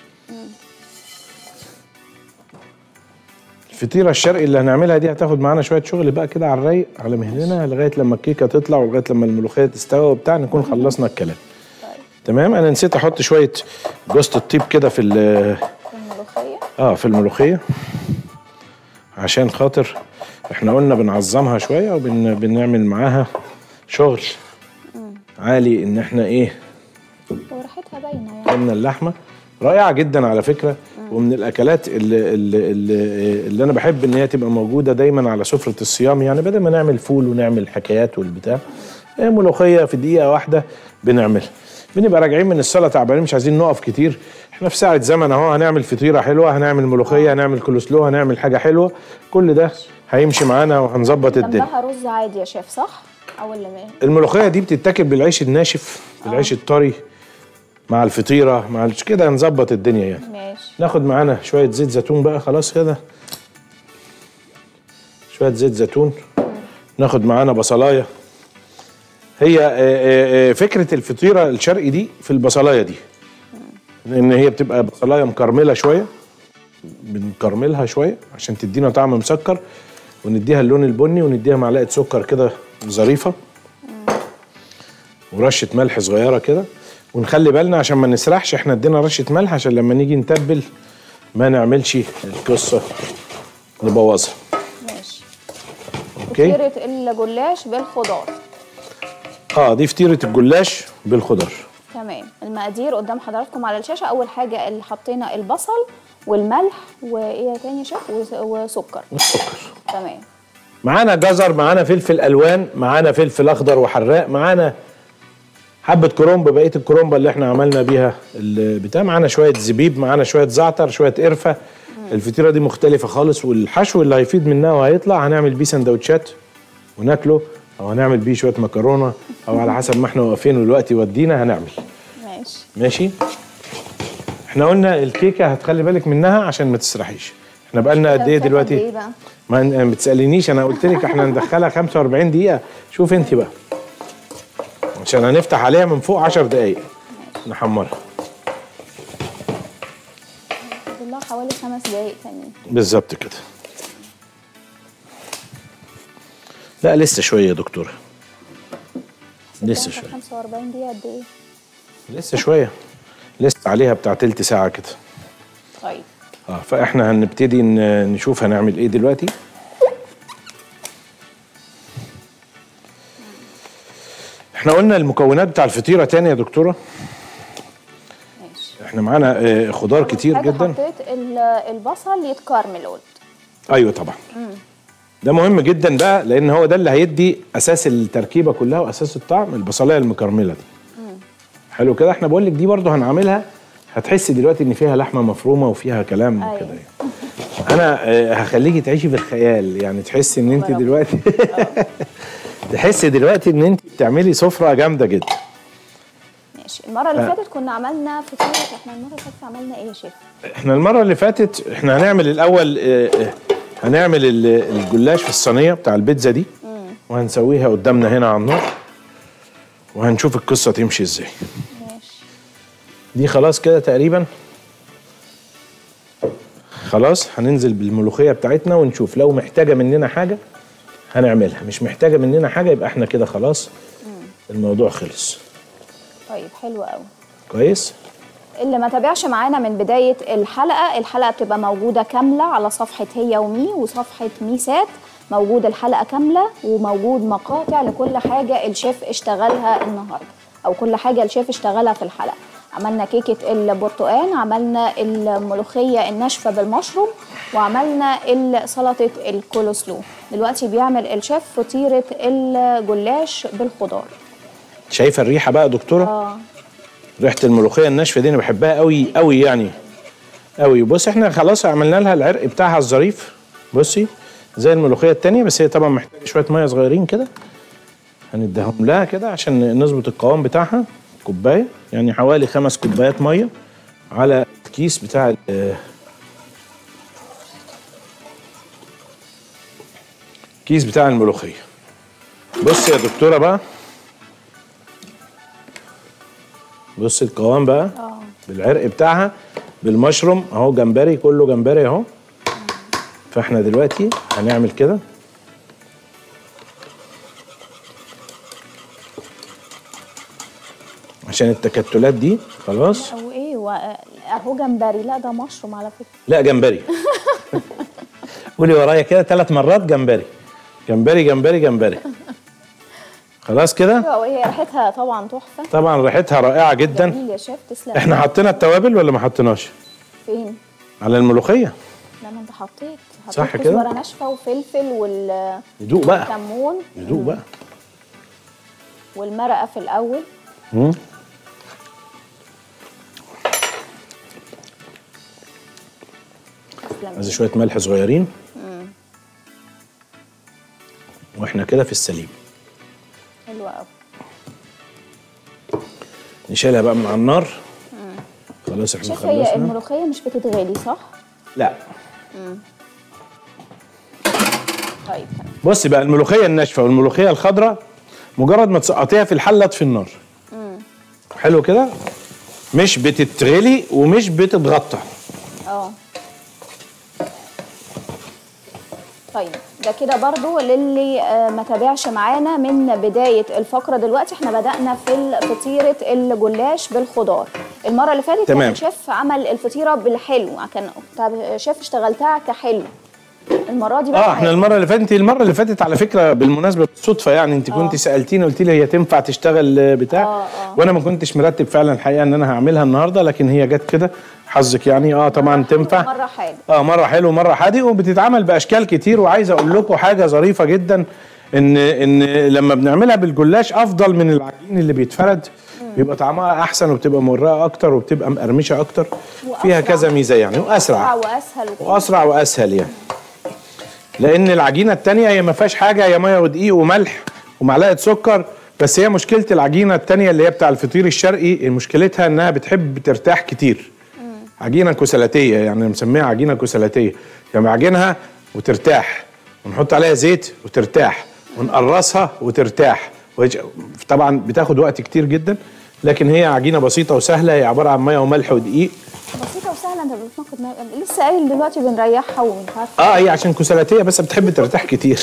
Speaker 3: الفطيره الشرقي اللي هنعملها دي هتاخد معانا شويه شغل بقى كده على الرايق على مهلنا لغايه لما الكيكه تطلع ولغايه لما الملوخيه تستوي وبتاع نكون خلصنا الكلام تمام انا نسيت احط شويه جوزة الطيب كده في ال-
Speaker 2: الملوخيه
Speaker 3: اه في الملوخيه عشان خاطر احنا قلنا بنعظمها شويه وبنعمل معاها شغل عالي ان احنا ايه
Speaker 2: وريحتها باينه يعني
Speaker 3: قلنا اللحمه رائعه جدا على فكره ومن الاكلات اللي, اللي, اللي, اللي انا بحب ان هي تبقى موجوده دايما على سفره الصيام يعني بدل ما نعمل فول ونعمل حكايات والبتاع إيه ملوخيه في دقيقه واحده بنعملها بنبقى راجعين من الصلاه تعبانين مش عايزين نقف كتير احنا في ساعه زمن اهو هنعمل فطيره حلوه هنعمل ملوخيه هنعمل كولسلو هنعمل حاجه حلوه كل ده هيمشي معانا وهنظبط الدنيا
Speaker 2: جنبها رز عادي يا شيف صح؟ او اللي ما-
Speaker 3: الملوخيه دي بتتاكل بالعيش الناشف بالعيش الطري مع الفطيره مع الش- كده نظبط الدنيا يعني
Speaker 2: ماشي
Speaker 3: ناخد معانا شويه زيت زيتون بقى خلاص كده شويه زيت زيتون ناخد معانا بصلايه هي آه، آه، آه، فكره الفطيره الشرقي دي في البصلايه دي لان هي بتبقى بصلايه مكرمله شويه بنكرملها شويه عشان تدينا طعم مسكر ونديها اللون البني ونديها معلقه سكر كده ظريفه ورشه ملح صغيره كده ونخلي بالنا عشان ما نسرحش احنا ادينا رشه ملح عشان لما نيجي نتبل ما نعملش القصه نبوظها
Speaker 2: ماشي
Speaker 3: اوكي
Speaker 2: فطيرة الجلاش بالخضار
Speaker 3: اه دي فطيره الجلاش بالخضار
Speaker 2: تمام المقادير قدام حضراتكم على الشاشة أول حاجة اللي حطينا البصل والملح وإيه تاني يا شيف وس- وسكر
Speaker 3: والسكر
Speaker 2: تمام
Speaker 3: معانا جزر معانا فلفل الوان معانا فلفل اخضر وحراق معانا حبه كرومب بقيه الكرومبه اللي احنا عملنا بيها البتاع معانا شويه زبيب معانا شويه زعتر شويه قرفه الفطيره دي مختلفه خالص والحشو اللي هيفيد منها وهيطلع هنعمل بيه سندوتشات وناكله او هنعمل بيه شويه مكرونه او على حسب ما احنا واقفين والوقت يودينا هنعمل
Speaker 2: ماشي
Speaker 3: ماشي احنا قلنا الكيكه هتخلي بالك منها عشان ما تسرحيش احنا بقالنا قد ايه
Speaker 2: بتاخد
Speaker 3: دلوقتي
Speaker 2: إيه بقى؟
Speaker 3: ما أنا- ما بتسالينيش انا قلت لك احنا ندخلها 45 دقيقه شوف انت بقى عشان هنفتح عليها من فوق 10 دقايق نحمرها
Speaker 2: فاضل لها حوالي خمس دقايق تانيين
Speaker 3: بالظبط كده لا لسه شويه يا دكتوره لسه شويه
Speaker 2: 45 دقيقة قد إيه؟
Speaker 3: لسه شويه لسه عليها بتاع تلت ساعه كده
Speaker 2: طيب
Speaker 3: اه فاحنا هنبتدي ن- نشوف هنعمل ايه دلوقتي احنا قلنا المكونات بتاع الفطيره تاني يا دكتوره
Speaker 2: ماشي
Speaker 3: احنا معانا آه، خضار
Speaker 2: أول
Speaker 3: كتير
Speaker 2: حاجة
Speaker 3: جدا
Speaker 2: حطيت ال- البصل يتكرمل قلت
Speaker 3: ايوه طبعا ده مهم جدا بقى لان هو ده اللي هيدي اساس التركيبه كلها واساس الطعم البصلايه المكرمله دي حلو كده احنا بقول لك دي برضو هنعملها هتحسي دلوقتي ان فيها لحمه مفرومه وفيها كلام
Speaker 2: أيوة.
Speaker 3: كده يعني. انا آه، هخليكي تعيشي في الخيال يعني تحسي ان انت
Speaker 2: الله
Speaker 3: دلوقتي تحسي دلوقتي ان انت بتعملي سفره جامده جدا
Speaker 2: ماشي المره اللي
Speaker 3: آه.
Speaker 2: فاتت كنا عملنا فطيره احنا المره اللي فاتت عملنا ايه يا شيف
Speaker 3: احنا المره اللي فاتت احنا هنعمل الاول آه، آه، هنعمل ال- الجلاش في الصينيه بتاع البيتزا دي وهنسويها قدامنا هنا على النار وهنشوف القصه تمشي ازاي
Speaker 2: ماشي
Speaker 3: دي خلاص كده تقريبا خلاص هننزل بالملوخيه بتاعتنا ونشوف لو محتاجه مننا حاجه هنعملها مش محتاجه مننا حاجه يبقى احنا كده خلاص الموضوع خلص
Speaker 2: طيب حلو قوي
Speaker 3: كويس
Speaker 2: اللي ما تابعش معانا من بداية الحلقة الحلقة بتبقى موجودة كاملة على صفحة هي ومي وصفحة ميسات موجود الحلقة كاملة وموجود مقاطع لكل حاجة الشيف اشتغلها النهاردة أو كل حاجة الشيف اشتغلها في الحلقة عملنا كيكة البرتقال عملنا الملوخية الناشفة بالمشروم وعملنا ال- سلطة الكولوسلو دلوقتي بيعمل الشيف فطيرة الجلاش بالخضار
Speaker 3: شايفه الريحه بقى يا دكتوره
Speaker 2: اه
Speaker 3: ريحه الملوخيه الناشفه دي انا بحبها قوي قوي يعني قوي بص احنا خلاص عملنا لها العرق بتاعها الظريف بصي زي الملوخيه التانية بس هي طبعا محتاجه شويه ميه صغيرين كده هنديهم لها كده عشان نظبط القوام بتاعها كوبايه يعني حوالي خمس كوبايات ميه على الكيس بتاع ال- الكيس بتاع الملوخيه بص يا دكتوره بقى بص القوام بقى
Speaker 2: اه
Speaker 3: بالعرق بتاعها بالمشروم اهو جمبري كله جمبري اهو فاحنا دلوقتي هنعمل كده عشان التكتلات دي خلاص
Speaker 2: او ايه و- اهو جمبري لا ده مشروم على فكره
Speaker 3: لا جمبري قولي ورايا كده ثلاث مرات جمبري جمبري جمبري جمبري خلاص كده
Speaker 2: ايوه وهي ريحتها طبعا تحفه
Speaker 3: طبعا ريحتها رائعه جدا
Speaker 2: جميل يا شيف تسلم
Speaker 3: احنا حطينا التوابل ولا ما حطيناش
Speaker 2: فين
Speaker 3: على الملوخيه
Speaker 2: لا ما انت حطيت حطيت
Speaker 3: صح كده؟
Speaker 2: كزبره ناشفه وفلفل والكمون
Speaker 3: ندوق بقى ندوق بقى
Speaker 2: والمرقه في الاول
Speaker 3: مم.
Speaker 2: تسلم
Speaker 3: عايز شويه ملح صغيرين واحنا كده في السليم
Speaker 2: حلوه قوي
Speaker 3: نشيلها بقى من على النار خلاص احنا
Speaker 2: شيف هي
Speaker 3: خلصنا
Speaker 2: الملوخيه مش بتتغلي صح
Speaker 3: لا
Speaker 2: طيب تمام
Speaker 3: بصي بقى الملوخيه الناشفه والملوخيه الخضراء مجرد ما تسقطيها في الحله في النار حلو كده مش بتتغلي ومش بتتغطى
Speaker 2: اه طيب ده كده برضو للي آه، ما تابعش معانا من بداية الفقرة دلوقتي احنا بدأنا في فطيرة الجلاش بالخضار المرة اللي فاتت
Speaker 3: تمام.
Speaker 2: كان الشيف عمل الفطيرة بالحلو كان طب شيف اشتغلتها كحلو المرة دي بقى
Speaker 3: اه احنا المره اللي فاتت المره اللي فاتت على فكره بالمناسبه بالصدفه يعني انت كنت سالتيني قلت لي هي تنفع تشتغل آه، بتاع
Speaker 2: آه، آه.
Speaker 3: وانا ما كنتش مرتب فعلا الحقيقه ان انا هعملها النهارده لكن هي جت كده حظك يعني اه طبعا تنفع
Speaker 2: مرة حاجة
Speaker 3: اه مره حلو ومره حادق وبتتعمل باشكال كتير وعايز اقول لكم حاجه ظريفه جدا ان ان لما بنعملها بالجلاش افضل من العجين اللي بيتفرد بيبقى طعمها احسن وبتبقى مرقه اكتر وبتبقى مقرمشه اكتر فيها
Speaker 2: وأسرع.
Speaker 3: كذا ميزه يعني واسرع
Speaker 2: وأسهل وكل
Speaker 3: واسرع واسهل يعني لان العجينه التانية هي ما فيهاش حاجه هي ميه ودقيق وملح ومعلقه سكر بس هي مشكله العجينه التانية اللي هي بتاع الفطير الشرقي مشكلتها انها بتحب ترتاح كتير عجينه كسلاتيه يعني مسميها عجينه كسلاتيه يعني عجينها وترتاح ونحط عليها زيت وترتاح ونقرصها وترتاح ويج- طبعا بتاخد وقت كتير جدا لكن هي عجينه بسيطه وسهله هي عباره عن ميه وملح ودقيق
Speaker 2: بسيطة وسهلة انت بتناقض ما- لسه قايل دلوقتي بنريحها ومش عارفة
Speaker 3: اه هي عشان كسلاتيه بس بتحب ترتاح كتير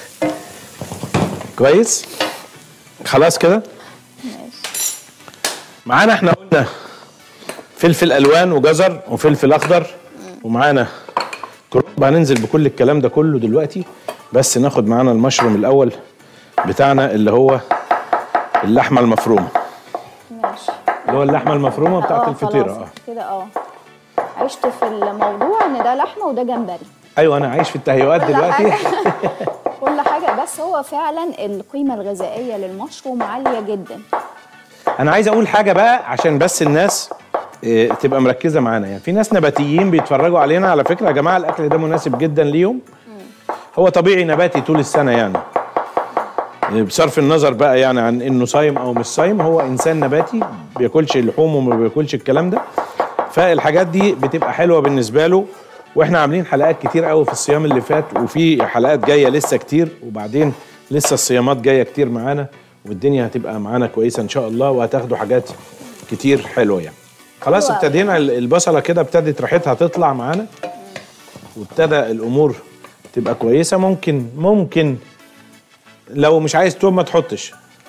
Speaker 3: كويس خلاص كده
Speaker 2: ماشي
Speaker 3: معانا احنا قلنا فلفل الوان وجزر وفلفل اخضر ومعانا كرنب هننزل بكل الكلام ده كله دلوقتي بس ناخد معانا المشروم الاول بتاعنا اللي هو اللحمه المفرومه
Speaker 2: ماشي
Speaker 3: اللي هو اللحمه المفرومه بتاعت
Speaker 2: آه،
Speaker 3: الفطيره
Speaker 2: خلاص
Speaker 3: اه
Speaker 2: كده اه عشت في الموضوع ان ده لحمه وده جمبري
Speaker 3: ايوه انا عايش في التهيؤات
Speaker 2: كل
Speaker 3: دلوقتي
Speaker 2: حاجة كل حاجه بس هو فعلا القيمه الغذائيه للمشروم عاليه جدا
Speaker 3: انا عايز اقول حاجه بقى عشان بس الناس آه، تبقى مركزه معانا يعني في ناس نباتيين بيتفرجوا علينا على فكره يا جماعه الاكل ده مناسب جدا ليهم هو طبيعي نباتي طول السنه يعني آه، بصرف النظر بقى يعني عن انه صايم او مش صايم هو انسان نباتي بياكلش اللحوم وما بياكلش الكلام ده فالحاجات دي بتبقى حلوه بالنسبه له واحنا عاملين حلقات كتير قوي في الصيام اللي فات وفي حلقات جايه لسه كتير وبعدين لسه الصيامات جايه كتير معانا والدنيا هتبقى معانا كويسه ان شاء الله وهتاخدوا حاجات كتير حلوه يعني خلاص
Speaker 2: حلوة أوي.
Speaker 3: ابتدينا ال- البصله كده ابتدت ريحتها تطلع معانا وابتدى الامور تبقى كويسه ممكن ممكن لو مش عايز توم ما تحطش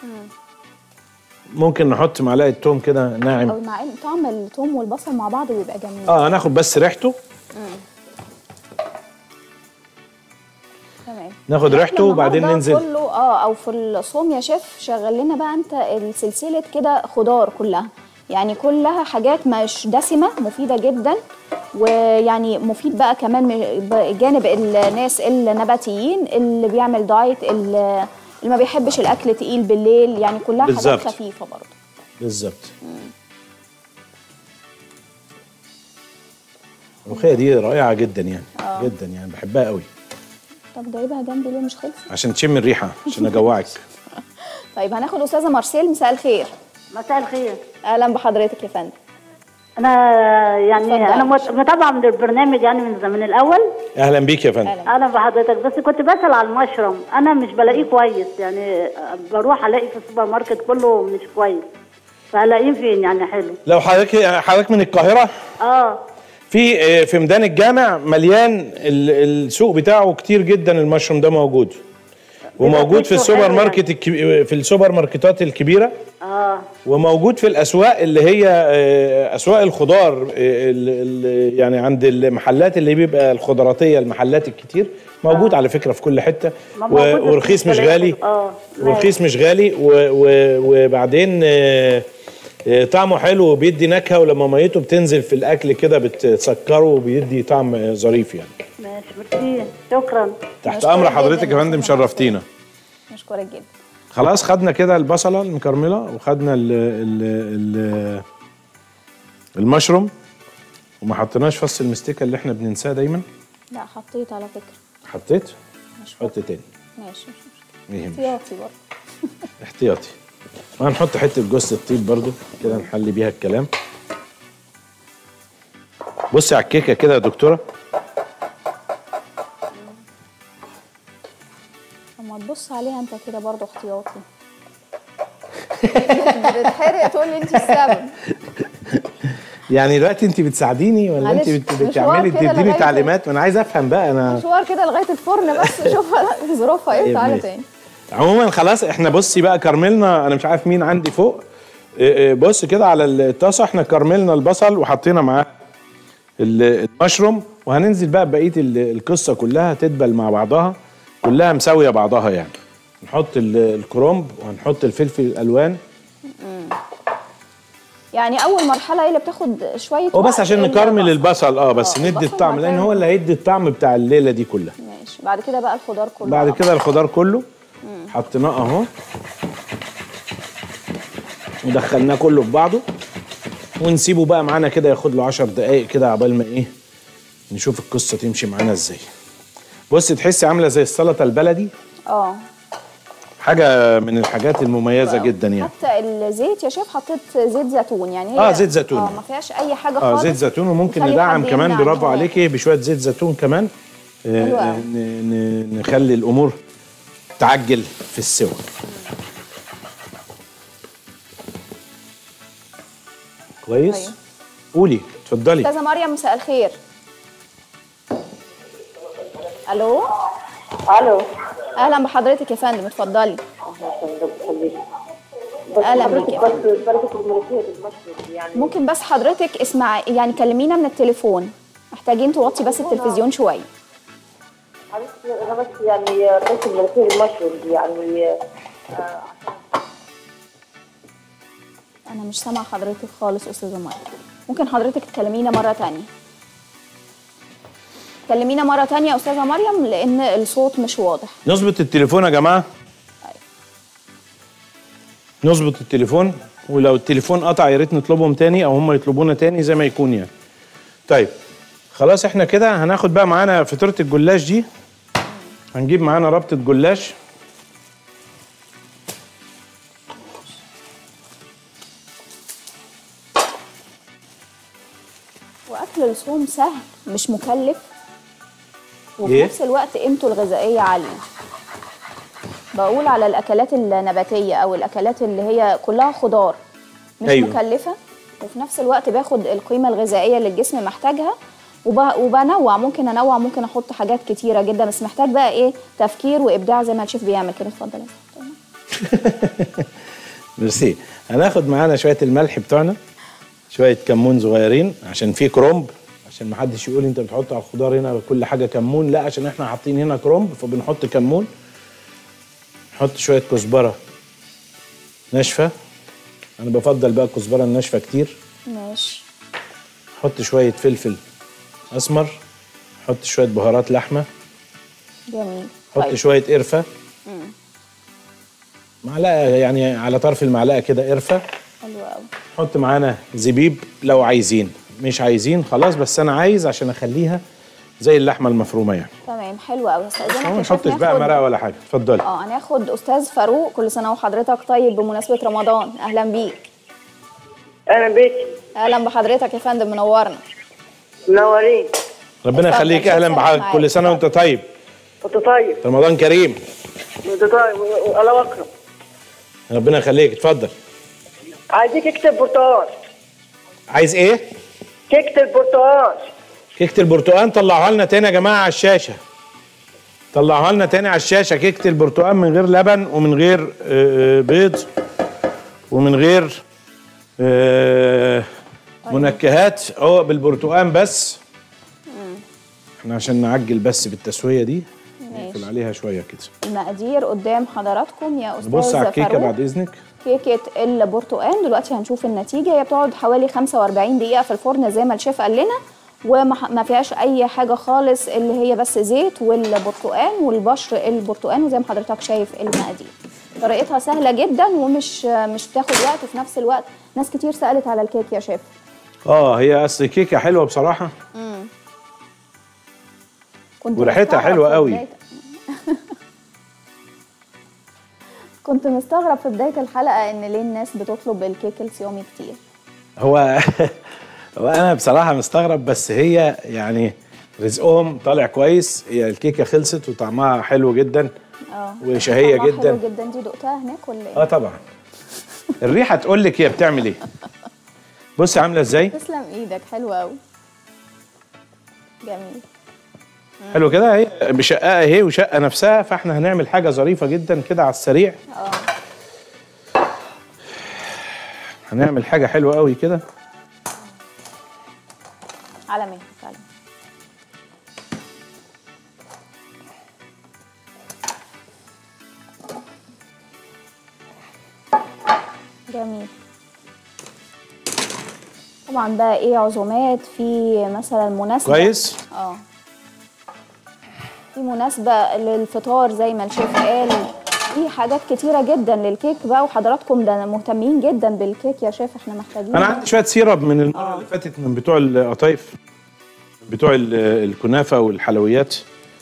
Speaker 3: ممكن نحط معلقه توم كده ناعم
Speaker 2: او مع ان طعم الثوم والبصل مع بعض بيبقى جميل
Speaker 3: اه هناخد بس ريحته
Speaker 2: تمام
Speaker 3: ناخد ريحته
Speaker 2: الأكل
Speaker 3: وبعدين
Speaker 2: النهاردة
Speaker 3: ننزل
Speaker 2: كله اه او في الصوم يا شيف شغل لنا بقى انت السلسله كده خضار كلها يعني كلها حاجات مش دسمه مفيده جدا ويعني مفيد بقى كمان من- بجانب الناس النباتيين اللي بيعمل دايت اللي اللي ما بيحبش الاكل تقيل بالليل يعني كلها حاجات
Speaker 3: بالظبط.
Speaker 2: خفيفه برضه
Speaker 3: بالظبط الملوخيه دي رائعه جدا يعني جدا يعني بحبها قوي
Speaker 2: طب جايبها جنبي ليه مش خلصت
Speaker 3: عشان تشم الريحه عشان اجوعك
Speaker 2: طيب هناخد استاذه مارسيل مساء الخير
Speaker 4: مساء الخير
Speaker 2: اهلا بحضرتك يا فندم
Speaker 4: انا يعني
Speaker 2: اتفضل.
Speaker 4: انا مت- متابعه من البرنامج يعني من زمان الاول
Speaker 3: اهلا بيك يا فندم
Speaker 2: اهلا
Speaker 4: اهلا بحضرتك بس كنت بسال على المشروم انا مش بلاقيه كويس يعني بروح الاقي في السوبر ماركت كله مش كويس فهلاقيه فين يعني حلو
Speaker 3: لو حضرتك حضرتك من القاهره
Speaker 4: اه
Speaker 3: في آه، في ميدان الجامع مليان ال- السوق بتاعه كتير جدا المشروم ده موجود وموجود في
Speaker 4: ريحته
Speaker 3: السوبر
Speaker 4: حلوة
Speaker 3: ماركت الكبي... في السوبر ماركتات الكبيره
Speaker 4: اه
Speaker 3: وموجود في الاسواق اللي هي آه، اسواق الخضار آه، ال- ال- يعني عند المحلات اللي بيبقى الخضراتيه المحلات الكتير موجود على فكره في كل حته
Speaker 4: ما
Speaker 3: و-
Speaker 4: موجود في
Speaker 3: ورخيص مش
Speaker 4: البلاد.
Speaker 3: غالي
Speaker 4: اه
Speaker 3: ورخيص مش غالي و- و- وبعدين آه، آه، طعمه حلو وبيدي نكهه ولما ميته بتنزل في الاكل كده بتسكره وبيدي طعم آه، ظريف يعني
Speaker 4: ماشي ميرسي شكرا
Speaker 3: تحت
Speaker 2: مشكورة
Speaker 3: امر
Speaker 2: جداً
Speaker 3: حضرتك يا
Speaker 2: يا
Speaker 3: فندم
Speaker 2: أستاذة
Speaker 3: شرفتينا
Speaker 2: مشكورة جدا
Speaker 3: خلاص خدنا كده البصله المكرمله وخدنا ال ال ال المشروم وما حطيناش فص المستكه اللي احنا بننساه دايما
Speaker 2: لا حطيت على فكرة
Speaker 3: حطيت
Speaker 2: مش
Speaker 3: حط تاني
Speaker 2: ماشي مش مشكلة
Speaker 3: ما يهمش
Speaker 2: احتياطي برضه
Speaker 3: احتياطي وهنحط حته جوز الطيب برضو كده نحلي بيها الكلام بصي على الكيكه كده يا دكتوره
Speaker 2: اما تبص عليها انت كده برضه احتياطي بتحرق تقول لي انت السبب
Speaker 3: يعني دلوقتي انت بتساعديني ولا انت
Speaker 2: معلش،
Speaker 3: بت-
Speaker 2: مشوار
Speaker 3: بتعملي
Speaker 2: كده
Speaker 3: تديني
Speaker 2: لغاية-
Speaker 3: تعليمات ما انا عايز افهم بقى انا
Speaker 2: مشوار كده لغايه الفرن بس شوف ظروفها ايه
Speaker 3: طيب
Speaker 2: تعالى
Speaker 3: ماشي.
Speaker 2: تاني
Speaker 3: عموما خلاص احنا بصي بقى كرملنا انا مش عارف مين عندي فوق اه، اه، بص كده على الطاسه احنا كرملنا البصل وحطينا معاه ال- المشروم وهننزل بقى بقيه ال- القصه كلها تدبل مع بعضها كلها مساويه بعضها يعني نحط ال- الكرنب وهنحط الفلفل الالوان
Speaker 2: يعني اول مرحله هي اللي بتاخد شويه
Speaker 3: هو بس
Speaker 2: وقت
Speaker 3: عشان
Speaker 2: إلا
Speaker 3: نكرمل
Speaker 2: البصل.
Speaker 3: البصل اه بس
Speaker 2: آه،
Speaker 3: ندي
Speaker 2: البصل
Speaker 3: الطعم لان
Speaker 2: بعدين-
Speaker 3: هو اللي هيدي الطعم بتاع الليله دي كلها
Speaker 2: ماشي بعد كده بقى الخضار كله
Speaker 3: بعد
Speaker 2: على
Speaker 3: كده الخضار كله حطيناه اهو ودخلناه كله في بعضه ونسيبه بقى معانا كده ياخد له 10 دقايق كده عبال ما ايه نشوف القصه تمشي معانا ازاي بصي تحسي عامله زي السلطه البلدي
Speaker 2: اه
Speaker 3: حاجه من الحاجات المميزه جدا يعني
Speaker 2: حتى الزيت يا شيف حطيت زيت زيتون يعني هي
Speaker 3: آه، زيت زيتون.
Speaker 2: اه ما فيهاش اي حاجه
Speaker 3: اه
Speaker 2: خالص
Speaker 3: زيت زيتون وممكن
Speaker 2: نخلي
Speaker 3: ندعم
Speaker 2: حد
Speaker 3: كمان
Speaker 2: يمنع
Speaker 3: برافو
Speaker 2: إن هو
Speaker 3: عليكي بشويه زيت زيتون كمان آه،
Speaker 2: حلو
Speaker 3: آه،
Speaker 2: أوي.
Speaker 3: ن- ن- نخلي الامور تعجل في السوى كويس
Speaker 2: أيوة.
Speaker 3: قولي اتفضلي
Speaker 2: استاذه مريم مساء الخير الو
Speaker 4: الو
Speaker 2: اهلا بحضرتك يا فندم اتفضلي اهلا بيكي
Speaker 7: بس درجة الملوخية بالمشروب يعني
Speaker 2: ممكن بس حضرتك اسمع يعني كلمينا من التليفون محتاجين توطي بس التلفزيون شويه
Speaker 7: حضرتك انا بس يعني درجة الملوخية بالمشروب يعني آه،
Speaker 2: انا مش سامعه حضرتك خالص استاذه مريم ممكن حضرتك تكلمينا مره تانية كلمينا مره تانية يا استاذه مريم لان الصوت مش واضح
Speaker 3: نظبط التليفون يا جماعه نظبط التليفون ولو التليفون قطع يا ريت نطلبهم تاني او هم يطلبونا تاني زي ما يكون يعني طيب خلاص احنا كده هناخد بقى معانا فطيره الجلاش دي هنجيب معانا ربطه جلاش
Speaker 2: واكل الصوم سهل مش مكلف وفي
Speaker 3: إيه؟
Speaker 2: نفس الوقت قيمته الغذائيه عاليه بقول على الاكلات النباتيه او الاكلات اللي هي كلها خضار مش
Speaker 3: أيوة.
Speaker 2: أيوة. مكلفه وفي نفس الوقت باخد القيمه الغذائيه اللي الجسم محتاجها وب... وبنوع ممكن انوع ممكن احط حاجات كتيره جدا بس محتاج بقى ايه تفكير وابداع زي ما الشيف بيعمل كده اتفضل يا فندم.
Speaker 3: ميرسي هناخد معانا شويه الملح بتوعنا شويه كمون صغيرين عشان في كرومب عشان ما حدش يقول انت بتحط على الخضار هنا كل حاجه كمون لا عشان احنا حاطين هنا كرومب فبنحط كمون نحط شويه كزبره ناشفه انا بفضل بقى الكزبره الناشفه كتير
Speaker 2: ماشي
Speaker 3: حط شويه فلفل اسمر حط شويه بهارات لحمه
Speaker 2: جميل
Speaker 3: حط شويه قرفه معلقه يعني على طرف المعلقه كده قرفه
Speaker 2: حلو قوي
Speaker 3: حط معانا زبيب لو عايزين مش عايزين خلاص بس انا عايز عشان اخليها زي اللحمه المفرومه يعني
Speaker 2: تمام حلو قوي استاذنك
Speaker 3: ما
Speaker 2: يا شيف
Speaker 3: نحطش بقى
Speaker 2: ناخد-
Speaker 3: مرقه ولا حاجه اتفضلي
Speaker 2: اه هناخد استاذ فاروق كل سنه وحضرتك طيب بمناسبه رمضان اهلا بيك
Speaker 7: اهلا بيك
Speaker 2: اهلا بحضرتك يا فندم منورنا
Speaker 7: منورين
Speaker 3: ربنا
Speaker 2: اتفضل،
Speaker 3: يخليك اهلا
Speaker 2: اتفضل
Speaker 3: بحضرتك
Speaker 2: معاك.
Speaker 3: كل سنه وانت طيب
Speaker 7: انت طيب
Speaker 3: رمضان كريم
Speaker 7: انت طيب الله اكرم
Speaker 3: ربنا يخليك اتفضل
Speaker 7: عايزيك اكتب برتقال
Speaker 3: عايز ايه
Speaker 7: كيكة البرتقال
Speaker 3: كيكه البرتقال طلعوها لنا تاني يا جماعه على الشاشه طلعوها لنا تاني على الشاشه كيكه البرتقال من غير لبن ومن غير آه، آه، بيض ومن غير آه، منكهات هو بالبرتقال بس احنا عشان نعجل بس بالتسويه دي نقفل عليها شويه كده
Speaker 2: المقادير قدام حضراتكم يا استاذ
Speaker 3: نبص على الكيكه
Speaker 2: فاروق.
Speaker 3: بعد اذنك
Speaker 2: كيكه البرتقال دلوقتي هنشوف النتيجه هي بتقعد حوالي 45 دقيقه في الفرن زي ما الشيف قال لنا وما ما فيهاش اي حاجه خالص اللي هي بس زيت والبرتقال والبشر البرتقال وزي ما حضرتك شايف المقادير طريقتها سهله جدا ومش مش بتاخد وقت وفي نفس الوقت ناس كتير سالت على الكيك يا شيف
Speaker 3: اه هي اصل كيكه حلوه بصراحه
Speaker 2: كنت
Speaker 3: وريحتها
Speaker 2: مستغرب
Speaker 3: حلوة
Speaker 2: في
Speaker 3: قوي.
Speaker 2: بداية- كنت مستغرب في بدايه الحلقه ان ليه الناس بتطلب الكيك الصيامي كتير
Speaker 3: هو هو انا بصراحه مستغرب بس هي يعني رزقهم طالع كويس هي الكيكه خلصت وطعمها حلو جدا
Speaker 2: اه
Speaker 3: وشهيه
Speaker 2: طعمها
Speaker 3: جدا
Speaker 2: حلو جدا دي دقتها هناك ولا
Speaker 3: اه
Speaker 2: ايه؟
Speaker 3: طبعا الريحه تقول لك هي بتعمل ايه بصي عامله ازاي
Speaker 2: تسلم ايدك حلو قوي جميل
Speaker 3: حلو كده اهي مشققه اهي وشقه نفسها فاحنا هنعمل حاجه ظريفه جدا كده على السريع
Speaker 2: اه
Speaker 3: هنعمل حاجه حلوه قوي كده
Speaker 2: على مهلك على مهلك. جميل طبعا بقى ايه عزومات في مثلا مناسبة
Speaker 3: كويس
Speaker 2: اه في مناسبة للفطار زي ما الشيف قال في حاجات كتيرة جدا للكيك بقى وحضراتكم ده مهتمين جدا بالكيك يا شيف احنا محتاجين
Speaker 3: انا عندي شويه سيرب من المره اللي فاتت من بتوع القطايف بتوع ال- الكنافه والحلويات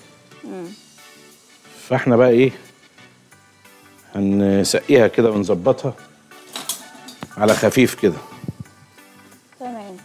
Speaker 3: فاحنا بقى ايه هنسقيها كده ونظبطها على خفيف كده
Speaker 2: تمام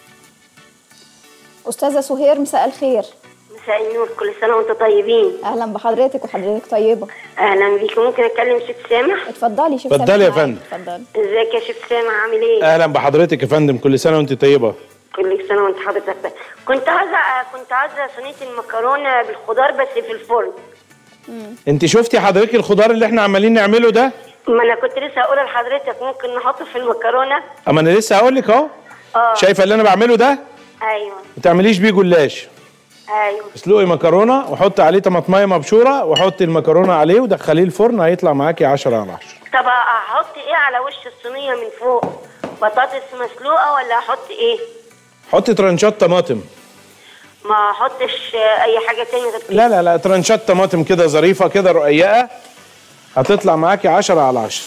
Speaker 2: استاذه سهير مساء الخير
Speaker 5: مساء النور كل سنة وانتم طيبين
Speaker 2: اهلا بحضرتك وحضرتك طيبه
Speaker 5: أهلا بيك ممكن أتكلم شيف سامح
Speaker 2: اتفضلي شيف
Speaker 3: اتفضلي يا
Speaker 2: سامح معاك.
Speaker 3: فندم.
Speaker 2: اتفضلي
Speaker 5: ازيك يا شيف سامح عامل ايه؟
Speaker 3: اهلا بحضرتك يا فندم كل سنه وانت طيبه
Speaker 5: كل سنة وانت حضرتك بخير. كنت عايزة كنت عايزة صينية المكرونة بالخضار بس في الفرن
Speaker 3: انت شفتي حضرتك الخضار اللي احنا عمالين نعمله ده
Speaker 5: ما انا كنت لسه هقول لحضرتك ممكن نحطه في المكرونه
Speaker 3: اما انا لسه هقول لك اهو
Speaker 5: اه
Speaker 3: شايفه اللي انا بعمله ده
Speaker 5: ايوه
Speaker 3: ما تعمليش بيه جلاش
Speaker 5: ايوه
Speaker 3: اسلقي مكرونه وحطي عليه طماطمايه مبشوره وحطي المكرونه عليه ودخليه الفرن هيطلع معاكي 10 على 10
Speaker 5: طب احط ايه على وش الصينيه من فوق بطاطس مسلوقه ولا احط ايه
Speaker 3: حطي ترنشات طماطم
Speaker 5: ما احطش آه، اي حاجه تاني غير كده
Speaker 3: لا لا لا ترنشات طماطم كده ظريفه كده رقيقه هتطلع معاكي 10 على 10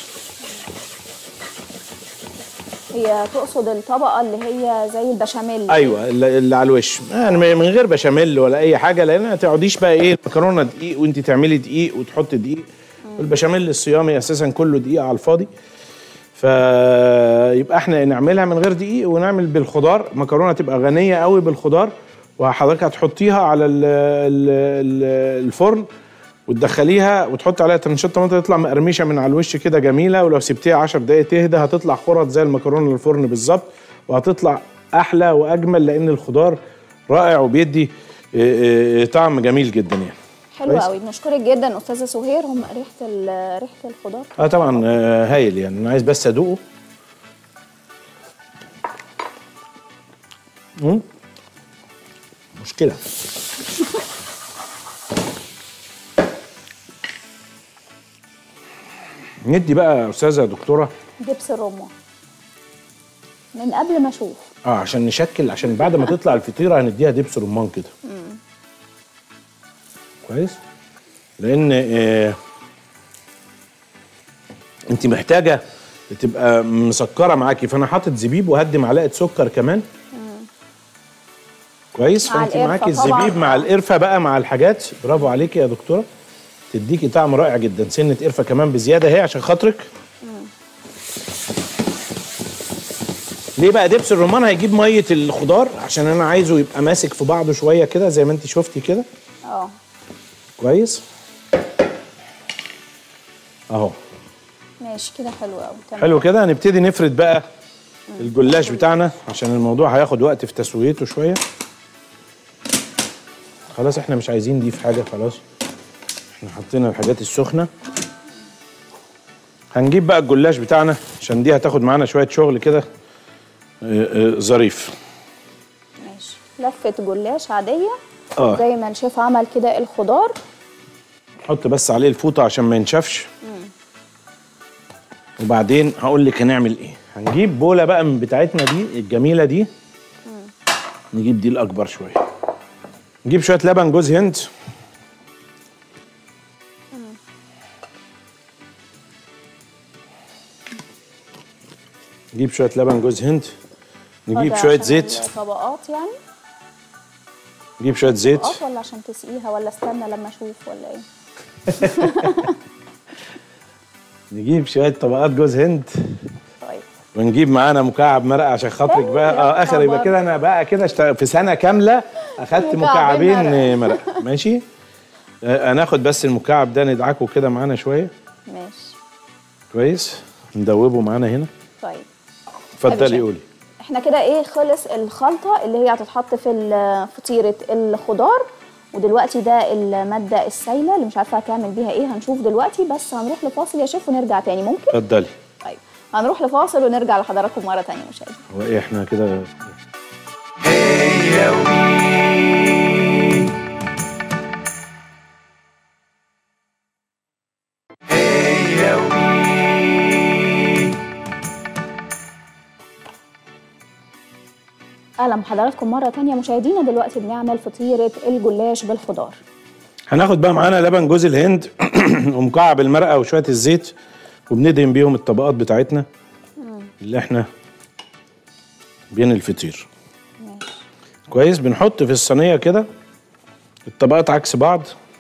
Speaker 2: هي تقصد الطبقه اللي هي زي البشاميل
Speaker 3: ايوه اللي اللي على الوش يعني من غير بشاميل ولا اي حاجه لان ما تقعديش بقى ايه المكرونه دقيق وانت تعملي دقيق وتحطي دقيق والبشاميل الصيامي اساسا كله دقيق على الفاضي فيبقى احنا نعملها من غير دقيق ونعمل بالخضار مكرونه تبقى غنيه قوي بالخضار وحضرتك هتحطيها على ال ال ال الفرن وتدخليها وتحطي عليها ترنشات طماطم تطلع مقرمشه من على الوش كده جميله ولو سبتيها 10 دقائق تهدى هتطلع خرط زي المكرونه الفرن بالظبط وهتطلع احلى واجمل لان الخضار رائع وبيدي اه، اه، طعم جميل جدا يعني
Speaker 2: حلو
Speaker 3: كويس.
Speaker 2: قوي بنشكرك جدا استاذه سهير هم ريحه ال- ريحه الخضار
Speaker 3: اه طبعا آه، هايل يعني انا عايز بس ادوقه مم. مشكله ندي بقى يا استاذه دكتوره
Speaker 2: دبس الرمان من قبل ما اشوف
Speaker 3: اه عشان نشكل عشان بعد ما تطلع الفطيره هنديها دبس رمان كده كويس لان آه انت محتاجه تبقى مسكره معاكي فانا حاطط زبيب وهدي معلقه سكر كمان كويس
Speaker 2: مع
Speaker 3: فانت
Speaker 2: القرفة
Speaker 3: معاكي
Speaker 2: طبعاً.
Speaker 3: الزبيب مع القرفه بقى مع الحاجات برافو عليكي يا دكتوره تديكي طعم رائع جدا سنه قرفه كمان بزياده اهي عشان خاطرك ليه بقى دبس الرمان هيجيب ميه الخضار عشان انا عايزه يبقى ماسك في بعضه شويه كده زي ما انت شفتي كده
Speaker 2: اه
Speaker 3: كويس اهو
Speaker 2: ماشي كده حلو قوي تمام
Speaker 3: حلو كده هنبتدي نفرد بقى الجلاش بتاعنا عشان الموضوع هياخد وقت في تسويته شويه خلاص احنا مش عايزين دي في حاجه خلاص احنا حطينا الحاجات السخنه هنجيب بقى الجلاش بتاعنا عشان دي هتاخد معانا شويه شغل كده آه، آه، ظريف
Speaker 2: ماشي لفه جلاش عاديه
Speaker 3: اه
Speaker 2: زي ما الشيف عمل كده الخضار
Speaker 3: حط بس عليه الفوطه عشان ما ينشفش وبعدين هقول لك هنعمل ايه هنجيب بوله بقى من بتاعتنا دي الجميله دي نجيب دي الاكبر شويه نجيب شويه لبن جوز هند نجيب شويه لبن جوز هند نجيب
Speaker 2: ده
Speaker 3: شويه
Speaker 2: عشان
Speaker 3: زيت
Speaker 2: الطبقات يعني
Speaker 3: نجيب شويه زيت
Speaker 2: طبقات ولا عشان تسقيها ولا استنى لما اشوف ولا ايه
Speaker 3: نجيب شويه طبقات جوز هند
Speaker 2: طيب
Speaker 3: ونجيب معانا مكعب مرقه عشان خاطرك بقى
Speaker 2: يا
Speaker 3: اه اخر يبقى
Speaker 2: خبر.
Speaker 3: كده انا بقى كده اشتغل في سنه كامله اخدت
Speaker 2: مكعبين
Speaker 3: مكعبين مرقه ماشي آه، هناخد بس المكعب ده ندعكه كده معانا شويه
Speaker 2: ماشي
Speaker 3: كويس ندوبه معانا هنا
Speaker 2: طيب
Speaker 3: اتفضلي
Speaker 2: شيخ.
Speaker 3: قولي
Speaker 2: احنا كده ايه خلص الخلطه اللي هي هتتحط في ال- فطيره الخضار ودلوقتي ده الماده السايله اللي مش عارفه هتعمل بيها ايه هنشوف دلوقتي بس هنروح لفاصل يا شيف ونرجع تاني ممكن
Speaker 3: اتفضلي
Speaker 2: طيب هنروح لفاصل ونرجع لحضراتكم مره تانيه مشاهدينا
Speaker 3: هو ايه احنا كده
Speaker 1: هي ومين هي ومين
Speaker 2: اهلا بحضراتكم مره تانيه مشاهدينا دلوقتي بنعمل فطيره الجلاش بالخضار
Speaker 3: هناخد بقى معانا لبن جوز الهند ومكعب المرقه وشويه الزيت وبندهن بيهم الطبقات بتاعتنا اللي احنا بين الفطير كويس بنحط في الصينيه كده الطبقات عكس بعض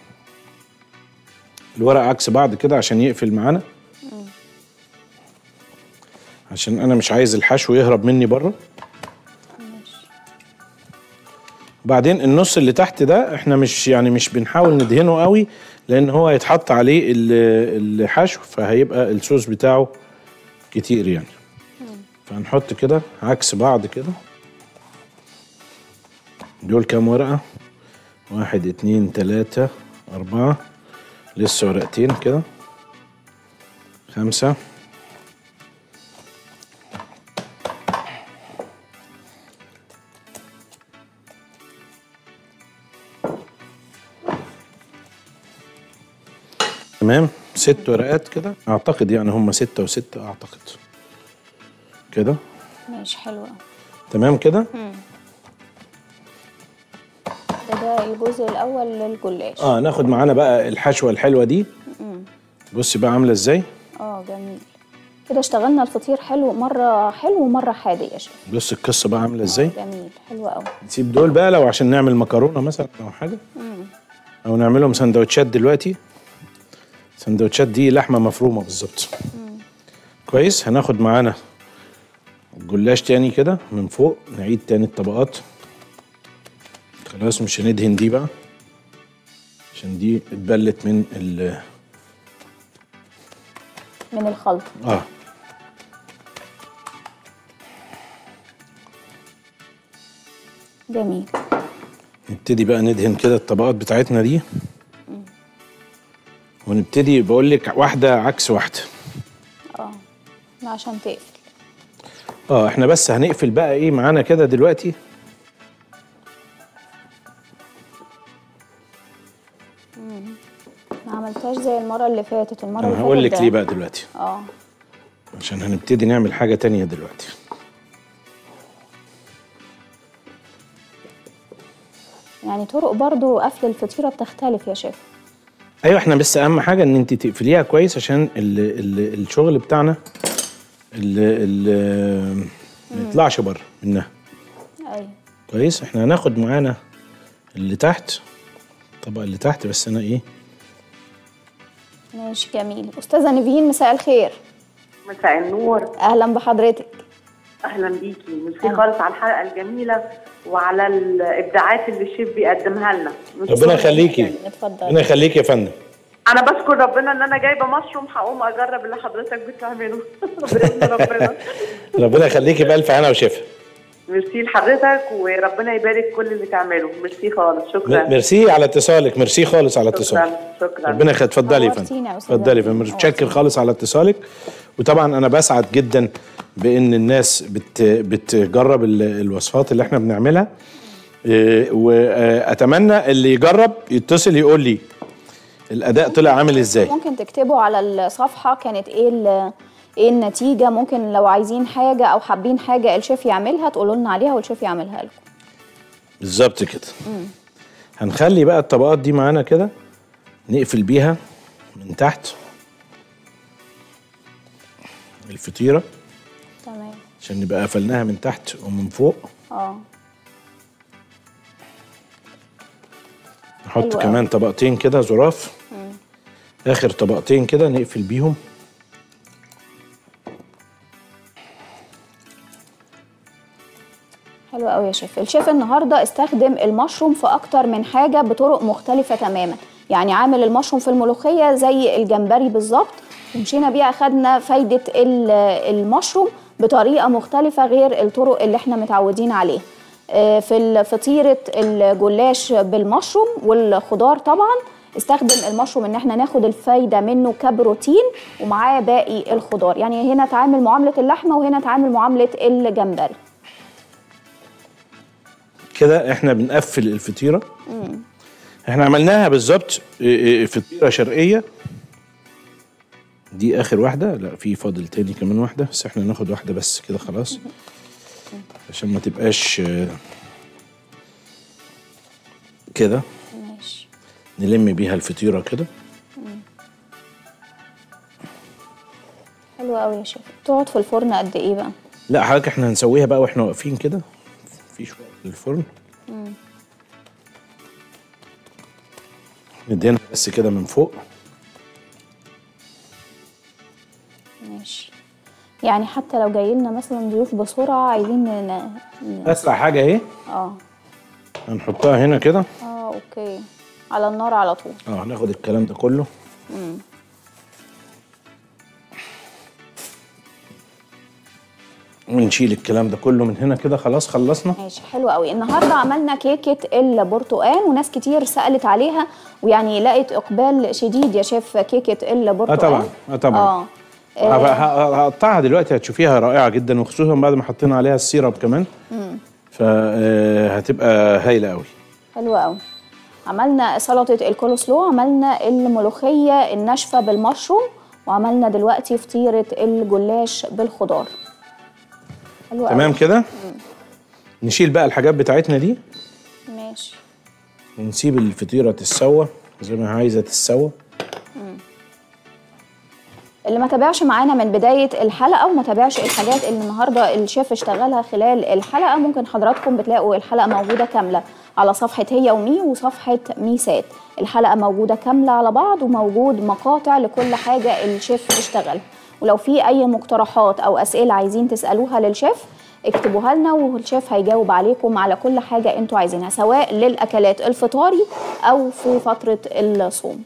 Speaker 3: الورق عكس بعض كده عشان يقفل معانا عشان انا مش عايز الحشو يهرب مني بره بعدين النص اللي تحت ده احنا مش يعني مش بنحاول ندهنه قوي لان هو هيتحط عليه ال- الحشو فهيبقى الصوص بتاعه كتير يعني فهنحط كده عكس بعض كده دول كام ورقة واحد اتنين تلاتة أربعة لسه ورقتين كده خمسة تمام ست ورقات كده اعتقد يعني هم ستة وستة اعتقد كده
Speaker 2: ماشي حلو قوي
Speaker 3: تمام كده
Speaker 2: ده ده الجزء الاول للجلاش
Speaker 3: اه ناخد معانا بقى الحشوة الحلوة دي بصي بقى عاملة ازاي
Speaker 2: اه جميل كده اشتغلنا الفطير حلو مره حلو ومره حادق يا شيخ
Speaker 3: بص القصة بقى عاملة ازاي
Speaker 2: جميل حلو قوي
Speaker 3: نسيب دول بقى لو عشان نعمل مكرونة مثلا او حاجة او نعملهم سندوتشات دلوقتي سندوتشات دي لحمة مفرومة بالظبط كويس هناخد معانا الجلاش تاني كده من فوق نعيد تاني الطبقات خلاص مش هندهن دي بقى عشان دي اتبلت من ال
Speaker 2: من الخلط
Speaker 3: اه
Speaker 2: جميل
Speaker 3: نبتدي بقى ندهن كده الطبقات بتاعتنا دي ونبتدي بقول لك واحده عكس واحده
Speaker 2: اه عشان تقفل
Speaker 3: اه احنا بس هنقفل بقى ايه معانا كده دلوقتي
Speaker 2: ما عملتهاش زي المره اللي فاتت المره اللي
Speaker 3: انا
Speaker 2: فاتت
Speaker 3: هقول لك
Speaker 2: ده-
Speaker 3: ليه بقى دلوقتي
Speaker 2: اه
Speaker 3: عشان هنبتدي نعمل حاجه تانية دلوقتي
Speaker 2: يعني طرق برضو قفل الفطيره بتختلف يا شيخ
Speaker 3: ايوه احنا بس اهم حاجه ان انت تقفليها كويس عشان ال ال الشغل بتاعنا ال ال ما يطلعش بره منها
Speaker 2: ايوه
Speaker 3: كويس احنا هناخد معانا اللي تحت الطبقه اللي تحت بس انا ايه
Speaker 2: ماشي جميل استاذه نيفين مساء الخير
Speaker 7: مساء النور
Speaker 2: اهلا بحضرتك
Speaker 7: اهلا بيكي ميرسي خالص على الحلقه الجميله وعلى الابداعات اللي الشيف بيقدمها لنا ميرسي
Speaker 3: ربنا
Speaker 7: خالص.
Speaker 3: يخليكي
Speaker 2: اتفضل
Speaker 3: ربنا يخليكي يا فندم
Speaker 7: انا بشكر ربنا ان انا جايبه مشروم هقوم اجرب اللي حضرتك بتعمله باذن ربنا
Speaker 3: ربنا يخليكي بالف هنا وشفا
Speaker 7: ميرسي لحضرتك وربنا يبارك كل اللي تعمله ميرسي خالص شكرا
Speaker 3: م- ميرسي على اتصالك ميرسي خالص على اتصالك
Speaker 7: شكرا شكرا
Speaker 3: ربنا يخليك اتفضلي يا فندم
Speaker 2: نورتينا يا أستاذة
Speaker 3: اتفضلي يا فندم
Speaker 2: نورتينا.
Speaker 3: متشكر خالص على اتصالك وطبعا انا بسعد جدا بان الناس بت بتجرب ال- الوصفات اللي احنا بنعملها إيه، واتمنى اللي يجرب يتصل يقول لي الاداء طلع عامل ازاي
Speaker 2: ممكن تكتبوا على الصفحه كانت ايه ال- ايه النتيجه ممكن لو عايزين حاجه او حابين حاجه الشيف يعملها تقولوا لنا عليها والشيف يعملها لكم
Speaker 3: بالظبط كده هنخلي بقى الطبقات دي معانا كده نقفل بيها من تحت الفطيره
Speaker 2: تمام
Speaker 3: عشان نبقى قفلناها من تحت ومن فوق
Speaker 2: اه
Speaker 3: نحط
Speaker 2: حلو
Speaker 3: كمان طبقتين كده ظراف اخر طبقتين كده نقفل بيهم
Speaker 2: حلو قوي يا شيف الشيف النهارده استخدم المشروم في اكتر من حاجه بطرق مختلفه تماما يعني عامل المشروم في الملوخيه زي الجمبري بالظبط ومشينا بيها خدنا فايده ال- المشروم بطريقه مختلفه غير الطرق اللي احنا متعودين عليها آه، في فطيره الجلاش بالمشروم والخضار طبعا استخدم المشروم ان احنا ناخد الفايده منه كبروتين ومعاه باقي الخضار يعني هنا تعامل معامله اللحمه وهنا تعامل معامله الجمبري
Speaker 3: كده احنا بنقفل الفطيره احنا عملناها بالظبط إيه، إيه، فطيره شرقيه دي اخر واحده لا في فاضل تاني كمان واحده بس احنا ناخد واحده بس كده خلاص عشان ما تبقاش آه، كده
Speaker 2: ماشي
Speaker 3: نلم بيها الفطيره كده
Speaker 2: حلو قوي يا شيف تقعد في الفرن قد ايه بقى
Speaker 3: لا حضرتك احنا هنسويها بقى واحنا واقفين كده في شويه في الفرن ندهنها بس كده من فوق
Speaker 2: ماشي يعني حتى لو جاي لنا مثلا ضيوف بسرعه عايزين ن... ن...
Speaker 3: اسرع حاجه اهي
Speaker 2: اه
Speaker 3: هنحطها هنا كده
Speaker 2: اه اوكي على النار على طول
Speaker 3: اه هناخد الكلام ده كله ونشيل الكلام ده كله من هنا كده خلاص خلصنا
Speaker 2: ماشي حلو قوي النهارده عملنا كيكه البرتقال وناس كتير سالت عليها ويعني لقت اقبال شديد يا شيف كيكه البرتقال
Speaker 3: آه طبعاً، آه طبعاً.
Speaker 2: اه
Speaker 3: هب- ه- هقطعها دلوقتي هتشوفيها رائعه جدا وخصوصا بعد ما حطينا عليها السيرب كمان فهتبقى هايله قوي
Speaker 2: حلو قوي عملنا سلطه الكولسلو عملنا الملوخيه الناشفه بالمشروم وعملنا دلوقتي فطيره الجلاش بالخضار حلو
Speaker 3: تمام
Speaker 2: قوي
Speaker 3: كده نشيل بقى الحاجات بتاعتنا دي
Speaker 2: ماشي
Speaker 3: ونسيب الفطيره تتسوى زي ما عايزه تتسوى
Speaker 2: اللي ما تابعش معانا من بداية الحلقة وما تابعش الحاجات اللي النهاردة الشيف اشتغلها خلال الحلقة ممكن حضراتكم بتلاقوا الحلقة موجودة كاملة على صفحة هي ومي وصفحة ميسات الحلقة موجودة كاملة على بعض وموجود مقاطع لكل حاجة الشيف اشتغل ولو في أي مقترحات أو أسئلة عايزين تسألوها للشيف اكتبوها لنا والشيف هيجاوب عليكم على كل حاجة انتوا عايزينها سواء للأكلات الفطاري أو في فترة الصوم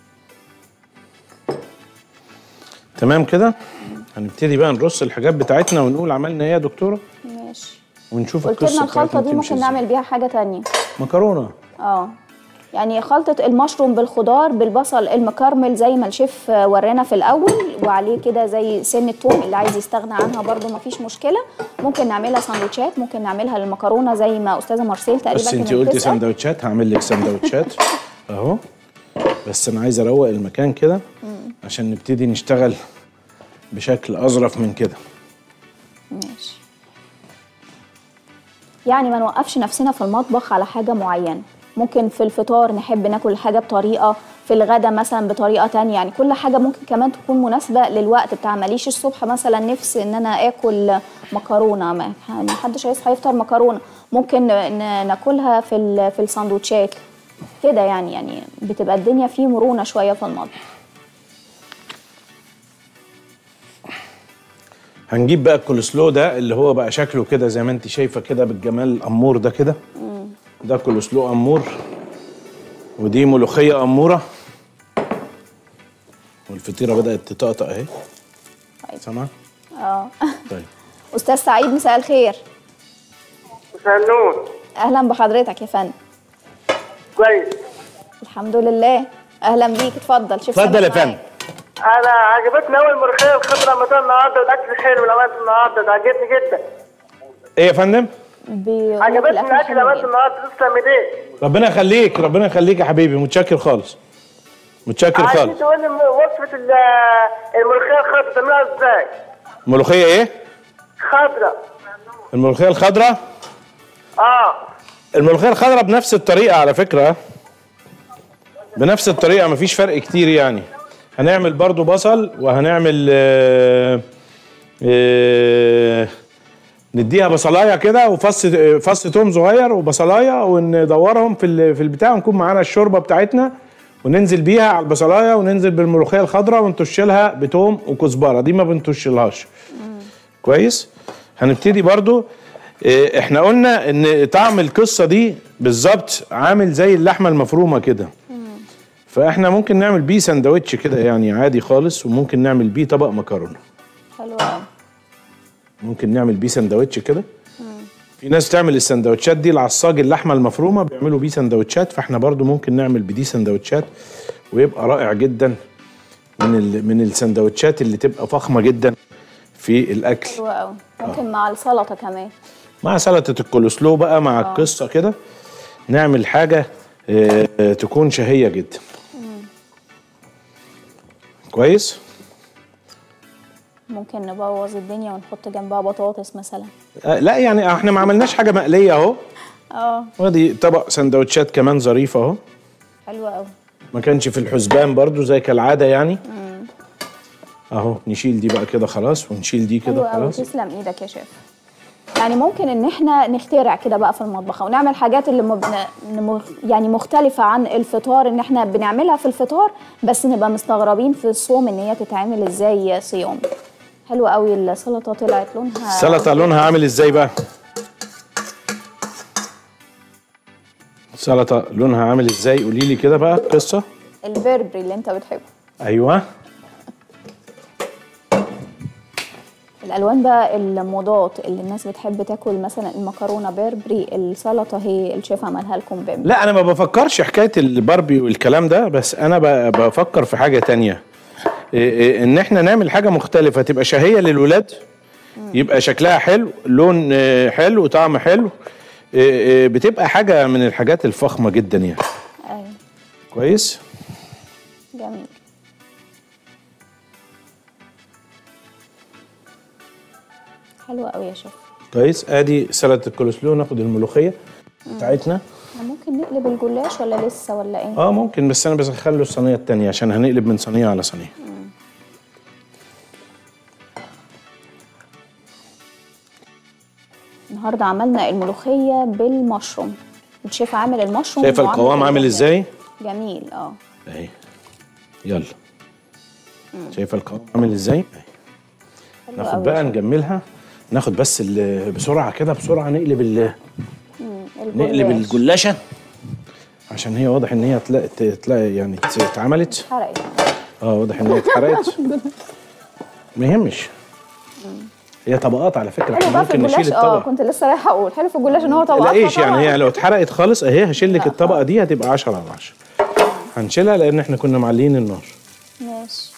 Speaker 3: تمام كده هنبتدي بقى نرص الحاجات بتاعتنا ونقول عملنا ايه يا دكتوره
Speaker 2: ماشي
Speaker 3: ونشوف
Speaker 2: قلت
Speaker 3: القصه
Speaker 2: لنا الخلطة
Speaker 3: بتاعتنا
Speaker 2: دي
Speaker 3: بتمشي
Speaker 2: ممكن
Speaker 3: إزاي.
Speaker 2: نعمل بيها حاجة تانية
Speaker 3: مكرونه
Speaker 2: اه يعني خلطة المشروم بالخضار بالبصل المكرمل زي ما الشيف ورانا في الأول وعليه كده زي سن التوم اللي عايز يستغنى عنها برضو مفيش مشكلة ممكن نعملها سندوتشات ممكن نعملها للمكرونة زي ما أستاذة مارسيل تقريبا
Speaker 3: بس انت
Speaker 2: كانت
Speaker 3: قلتي
Speaker 2: بتسأل.
Speaker 3: سندوتشات هعمل لك سندوتشات اهو بس انا عايز اروق المكان كده عشان نبتدي نشتغل بشكل اظرف من كده
Speaker 2: ماشي يعني ما نوقفش نفسنا في المطبخ على حاجة معينة ممكن في الفطار نحب ناكل الحاجة بطريقة في الغدا مثلا بطريقة تانية يعني كل حاجة ممكن كمان تكون مناسبة للوقت بتاع ماليش الصبح مثلا نفس ان انا اكل مكرونة ما ما حدش هيصحى يفطر مكرونة ممكن ن- ناكلها في ال- في الساندوتشات كده يعني يعني بتبقى الدنيا فيه مرونة شوية في المطبخ
Speaker 3: هنجيب بقى الكولسلو ده اللي هو بقى شكله كده زي ما انت شايفه كده بالجمال الامور ده كده ده كولسلو امور ودي ملوخيه اموره والفطيره بدات تطقطق اهي
Speaker 2: طيب.
Speaker 3: سامعه
Speaker 2: اه
Speaker 3: طيب
Speaker 2: استاذ سعيد مساء الخير
Speaker 8: مساء النور
Speaker 2: اهلا بحضرتك يا فندم
Speaker 8: كويس
Speaker 2: الحمد لله اهلا بيك اتفضل شوف
Speaker 3: اتفضل
Speaker 2: سامح
Speaker 3: يا فندم.
Speaker 2: معاك.
Speaker 8: انا عجبتني قوي الملوخيه الخضراء مثلا النهارده والاكل الحلو اللي عملته النهارده ده عجبني جدا
Speaker 3: ايه يا فندم
Speaker 2: بيقول لك
Speaker 8: عجبتني
Speaker 2: الأكل
Speaker 8: الاكل اللي
Speaker 2: حلو
Speaker 8: عملته
Speaker 2: جدا.
Speaker 8: النهارده تسلم ايديك
Speaker 3: ربنا يخليك ربنا يخليك يا حبيبي متشكر خالص متشكر
Speaker 8: عايزين
Speaker 3: خالص
Speaker 8: تقول لي وصفه ال- الملوخيه الخضراء تعملها ازاي؟
Speaker 3: ملوخيه ايه
Speaker 8: خضراء
Speaker 3: الملوخيه الخضراء
Speaker 8: اه
Speaker 3: الملوخيه الخضراء بنفس الطريقه على فكره بنفس الطريقه مفيش فرق كتير يعني هنعمل برضو بصل وهنعمل آه، آه، نديها بصلايه كده وفص فص توم صغير وبصلايه وندورهم في ال- في البتاع ونكون معانا الشوربه بتاعتنا وننزل بيها على البصلايه وننزل بالملوخيه الخضراء ونطش لها بتوم وكزبره دي ما بنطشلهاش كويس هنبتدي برضو إيه، احنا قلنا ان طعم القصه دي بالظبط عامل زي اللحمه المفرومه كده فاحنا ممكن نعمل بيه سندوتش كده يعني عادي خالص وممكن نعمل بيه طبق مكرونه
Speaker 2: حلو قوي
Speaker 3: ممكن نعمل بيه سندوتش كده في ناس تعمل السندوتشات دي العصاج اللحمه المفرومه بيعملوا بيه سندوتشات فاحنا برضو ممكن نعمل بدي سندوتشات ويبقى رائع جدا من ال... من السندوتشات اللي تبقى فخمه جدا في الاكل
Speaker 2: حلو قوي ممكن مع السلطه كمان
Speaker 3: مع سلطه الكولسلو بقى مع القصه كده نعمل حاجه آه، آه، تكون شهيه جدا كويس
Speaker 2: ممكن نبوظ الدنيا ونحط جنبها بطاطس مثلا
Speaker 3: آه، لا يعني احنا ما عملناش حاجه مقليه اهو
Speaker 2: اه
Speaker 3: ودي طبق سندوتشات كمان ظريفه اهو
Speaker 2: حلو قوي
Speaker 3: ما كانش في الحسبان برضو زي كالعاده يعني اهو نشيل دي بقى كده خلاص ونشيل دي
Speaker 2: حلو
Speaker 3: كده
Speaker 2: قوي
Speaker 3: خلاص
Speaker 2: تسلم ايدك يا شيف يعني ممكن ان احنا نخترع كده بقى في المطبخ ونعمل حاجات اللي مبن... نم- يعني مختلفة عن الفطار ان احنا بنعملها في الفطار بس نبقى مستغربين في الصوم ان هي تتعمل ازاي صيام حلو قوي السلطة طلعت لونها
Speaker 3: السلطه لونها عامل ازاي بقى السلطه لونها عامل ازاي قولي لي كده بقى قصه
Speaker 2: البربري اللي انت بتحبه
Speaker 3: ايوه
Speaker 2: الالوان بقى الموضات اللي الناس بتحب تاكل مثلا المكرونه بربري السلطه هي الشيف عملها لكم بمبري
Speaker 3: لا انا ما بفكرش حكايه الباربي والكلام ده بس انا ب- بفكر في حاجه تانية إيه إيه ان احنا نعمل حاجه مختلفه تبقى شهيه للولاد يبقى شكلها حلو لون آه، حلو طعم حلو إيه إيه بتبقى حاجه من الحاجات الفخمه جدا يعني
Speaker 2: ايوه
Speaker 3: كويس
Speaker 2: جميل حلو قوي يا شيف
Speaker 3: كويس ادي سلطه الكولسلو ناخد الملوخيه بتاعتنا
Speaker 2: احنا ممكن نقلب الجلاش ولا لسه ولا ايه
Speaker 3: اه ممكن بس انا بسخن له الصينيه التانيه عشان هنقلب من صينيه على صينيه
Speaker 2: النهارده عملنا الملوخيه بالمشروم الشيف عامل المشروم
Speaker 3: شايفه
Speaker 2: وعامل
Speaker 3: القوام عامل
Speaker 2: الجلاش.
Speaker 3: ازاي
Speaker 2: جميل اه
Speaker 3: اهي يلا شايفه القوام عامل ازاي أهي.
Speaker 2: حلو
Speaker 3: ناخد
Speaker 2: قوي.
Speaker 3: بقى نجملها ناخد بس ال- بسرعه كده بسرعه نقلب ال- نقلب
Speaker 2: الجلاش.
Speaker 3: الجلاشه عشان هي واضح ان هي تلاقي تلاقي يعني ات- اتعملت
Speaker 2: حرقت
Speaker 3: اه واضح ان هي اتحرقت ما يهمش هي طبقات على فكره
Speaker 2: حلو
Speaker 3: احنا
Speaker 2: بقى في
Speaker 3: ممكن نشيل
Speaker 2: الجلاش اه
Speaker 3: الطبق
Speaker 2: كنت لسه رايحه اقول حلو في الجلاش ان هو
Speaker 3: لا
Speaker 2: طبقات
Speaker 3: ايش يعني
Speaker 2: فطبعاً-
Speaker 3: هي لو اتحرقت خالص اهي هشيل لك
Speaker 2: لا
Speaker 3: الطبقه دي هتبقى 10 على 10 هنشيلها لان احنا كنا معلين النار
Speaker 2: ماشي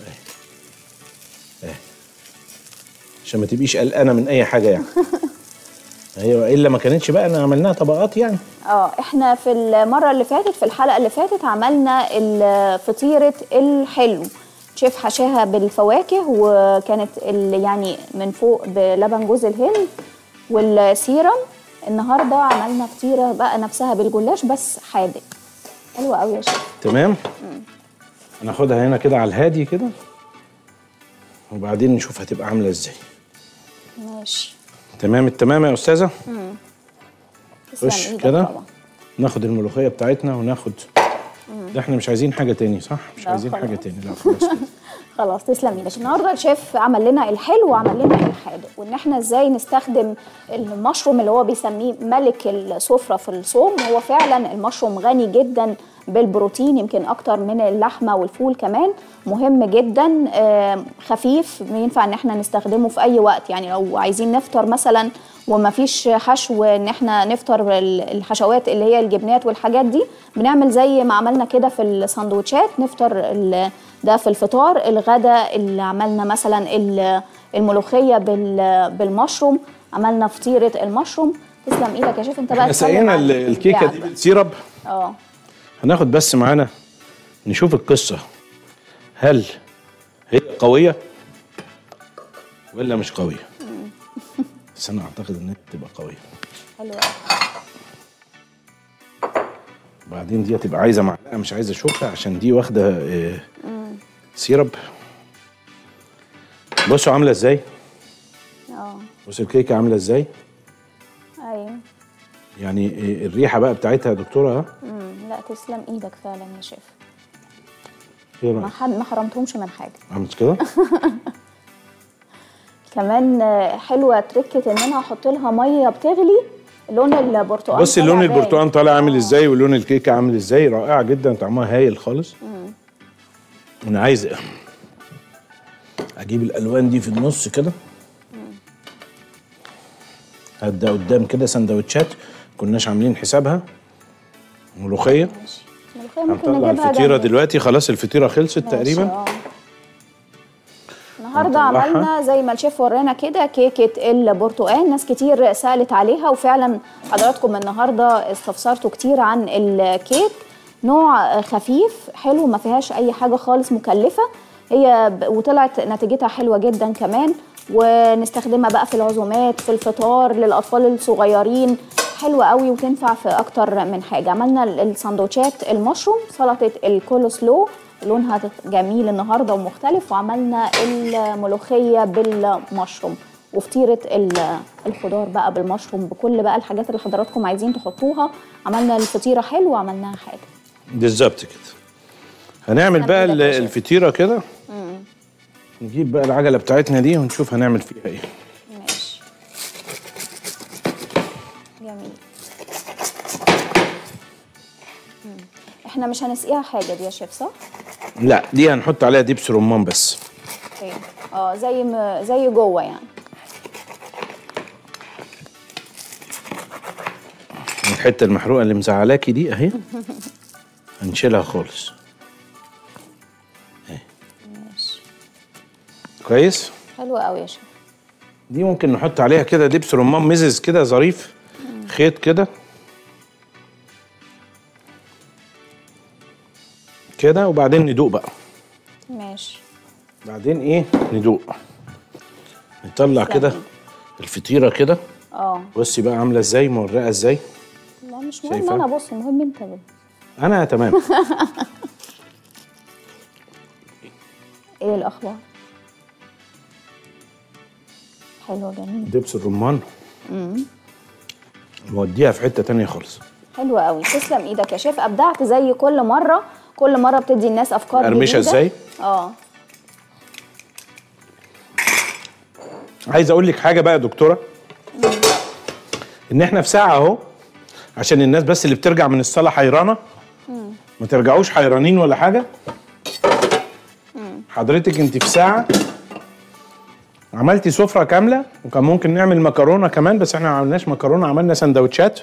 Speaker 3: عشان ما تبقيش قلقانه من اي حاجه يعني ايوه الا ما كانتش بقى انا عملناها طبقات يعني
Speaker 2: اه احنا في المره اللي فاتت في الحلقه اللي فاتت عملنا ال- فطيره الحلو شيف حشاها بالفواكه وكانت ال- يعني من فوق بلبن جوز الهند والسيرم النهارده عملنا فطيره بقى نفسها بالجلاش بس حادق حلوه قوي يا شيف
Speaker 3: تمام هناخدها هنا كده على الهادي كده وبعدين نشوف هتبقى عامله ازاي
Speaker 2: ماشي
Speaker 3: تمام التمام يا استاذه
Speaker 2: تسلم
Speaker 3: خش
Speaker 2: إيدك
Speaker 3: كده
Speaker 2: طبعا.
Speaker 3: ناخد الملوخيه بتاعتنا وناخد ده احنا مش عايزين حاجه تاني صح مش
Speaker 2: لا
Speaker 3: عايزين
Speaker 2: خلاص.
Speaker 3: حاجه تاني لا خلاص كده.
Speaker 2: خلاص تسلم ايدك النهارده الشيف عمل لنا الحلو وعمل لنا الحادق وان احنا ازاي نستخدم المشروم اللي هو بيسميه ملك السفره في الصوم هو فعلا المشروم غني جدا بالبروتين يمكن اكتر من اللحمه والفول كمان مهم جدا آم، خفيف ينفع ان احنا نستخدمه في اي وقت يعني لو عايزين نفطر مثلا وما فيش حشو ان احنا نفطر ال- الحشوات اللي هي الجبنات والحاجات دي بنعمل زي ما عملنا كده في السندوتشات نفطر ال- ده في الفطار الغدا اللي عملنا مثلا ال- الملوخيه بال- بالمشروم عملنا فطيره المشروم تسلم ايدك يا شيف انت بقى
Speaker 3: احنا
Speaker 2: اتكلم
Speaker 3: سقينا
Speaker 2: عن
Speaker 3: ال- الكيكه دي
Speaker 2: اللعبة.
Speaker 3: بالسيرب
Speaker 2: اه
Speaker 3: هناخد بس معانا نشوف القصه هل هي قويه ولا مش قويه بس انا اعتقد انها تبقى قويه
Speaker 2: حلو أوي.
Speaker 3: بعدين دي هتبقى عايزه معلقه مش عايزه شوكه عشان دي واخده آه، سيرب بصوا عامله ازاي
Speaker 2: اه
Speaker 3: بصوا الكيكه عامله ازاي
Speaker 2: ايوه
Speaker 3: يعني آه، الريحه بقى بتاعتها يا دكتوره ها
Speaker 2: مم. لا تسلم ايدك فعلا يا شيف
Speaker 3: ايه
Speaker 2: ما
Speaker 3: رأيك؟
Speaker 2: حد ما حرمتهمش من حاجه
Speaker 3: عملت كده
Speaker 2: كمان آه، حلوه تركه ان انا احط لها ميه بتغلي لون البرتقال
Speaker 3: بصي
Speaker 2: طالع
Speaker 3: لون
Speaker 2: باين.
Speaker 3: البرتقال طالع عامل
Speaker 2: آه.
Speaker 3: ازاي ولون الكيكه عامل ازاي رائعه جدا طعمها هايل خالص انا عايز اجيب الالوان دي في النص كده هبدا قدام كده سندوتشات كناش عاملين حسابها ملوخيه
Speaker 2: الملوخيه ممكن
Speaker 3: هنطلع
Speaker 2: نجيبها
Speaker 3: الفطيره
Speaker 2: جنب.
Speaker 3: دلوقتي خلاص الفطيره خلصت
Speaker 2: ماشي،
Speaker 3: تقريبا
Speaker 2: آه. النهارده
Speaker 3: هنطلعها.
Speaker 2: عملنا زي ما الشيف ورانا كده كيكه البرتقال ناس كتير سالت عليها وفعلا حضراتكم النهارده استفسرتوا كتير عن الكيك نوع خفيف حلو ما فيهاش اي حاجه خالص مكلفه هي ب- وطلعت نتيجتها حلوه جدا كمان ونستخدمها بقى في العزومات في الفطار للاطفال الصغيرين حلوه قوي وتنفع في اكتر من حاجه عملنا ال- السندوتشات المشروم سلطه الكولسلو لونها تت- جميل النهارده ومختلف وعملنا الملوخيه بالمشروم وفطيره ال- الخضار بقى بالمشروم بكل بقى الحاجات اللي حضراتكم عايزين تحطوها عملنا الفطيره حلو وعملناها حاجه
Speaker 3: بالظبط كده هنعمل
Speaker 2: هنعمل
Speaker 3: بقى
Speaker 2: ده
Speaker 3: ال-
Speaker 2: يا شيخ.
Speaker 3: الفطيره كده نجيب بقى العجله بتاعتنا دي ونشوف هنعمل فيها ايه
Speaker 2: ماشي جميل مم. احنا مش هنسقيها حاجه دي يا شيف صح؟
Speaker 3: لا دي هنحط عليها دبس رمان بس
Speaker 2: اوكي اه زي ما زي جوه يعني
Speaker 3: الحته المحروقه اللي مزعلاكي دي اهي هنشيلها خالص
Speaker 2: ماشي
Speaker 3: كويس
Speaker 2: حلو قوي يا شيف
Speaker 3: دي ممكن نحط عليها كده دبس رمان مزز كده ظريف خيط كده كده وبعدين ندوق بقى
Speaker 2: ماشي
Speaker 3: بعدين ايه ندوق نطلع
Speaker 2: تسلم
Speaker 3: كده
Speaker 2: إيدك.
Speaker 3: الفطيره كده
Speaker 2: اه
Speaker 3: بصي بقى عامله ازاي مورقه ازاي
Speaker 2: لا مش مهم
Speaker 3: شايفة؟
Speaker 2: انا بص المهم انت بقى.
Speaker 3: انا تمام
Speaker 2: ايه الاخبار حلوه جميل
Speaker 3: دبس الرمان نوديها في حته تانية خالص
Speaker 2: حلوه قوي تسلم ايدك يا شيف ابدعت زي كل مره كل مره بتدي الناس افكار
Speaker 3: مقرمشة
Speaker 2: جديده
Speaker 3: إزاي؟
Speaker 2: اه
Speaker 3: عايز اقول لك حاجه بقى يا دكتوره ان احنا في ساعه اهو عشان الناس بس اللي بترجع من الصلاه حيرانه ما ترجعوش حيرانين ولا حاجه حضرتك انت في ساعه عملتي سفره كامله وكان ممكن نعمل مكرونه كمان بس احنا ما عملناش مكرونه عملنا سندوتشات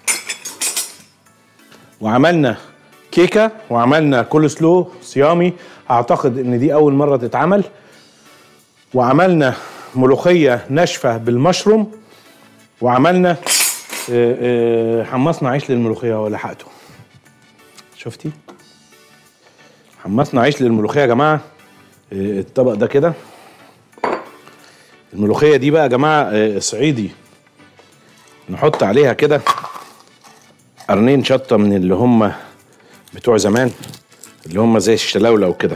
Speaker 3: وعملنا كيكه وعملنا كول سلو صيامي اعتقد ان دي اول مره تتعمل وعملنا ملوخيه ناشفه بالمشروم وعملنا آه، آه، حمصنا عيش للملوخيه ولحقته شفتي حمصنا عيش للملوخيه يا جماعه آه، الطبق ده كده الملوخيه دي بقى يا جماعه آه، صعيدي نحط عليها كده قرنين شطه من اللي هم بتوع زمان اللي هم زي الشلاوله وكده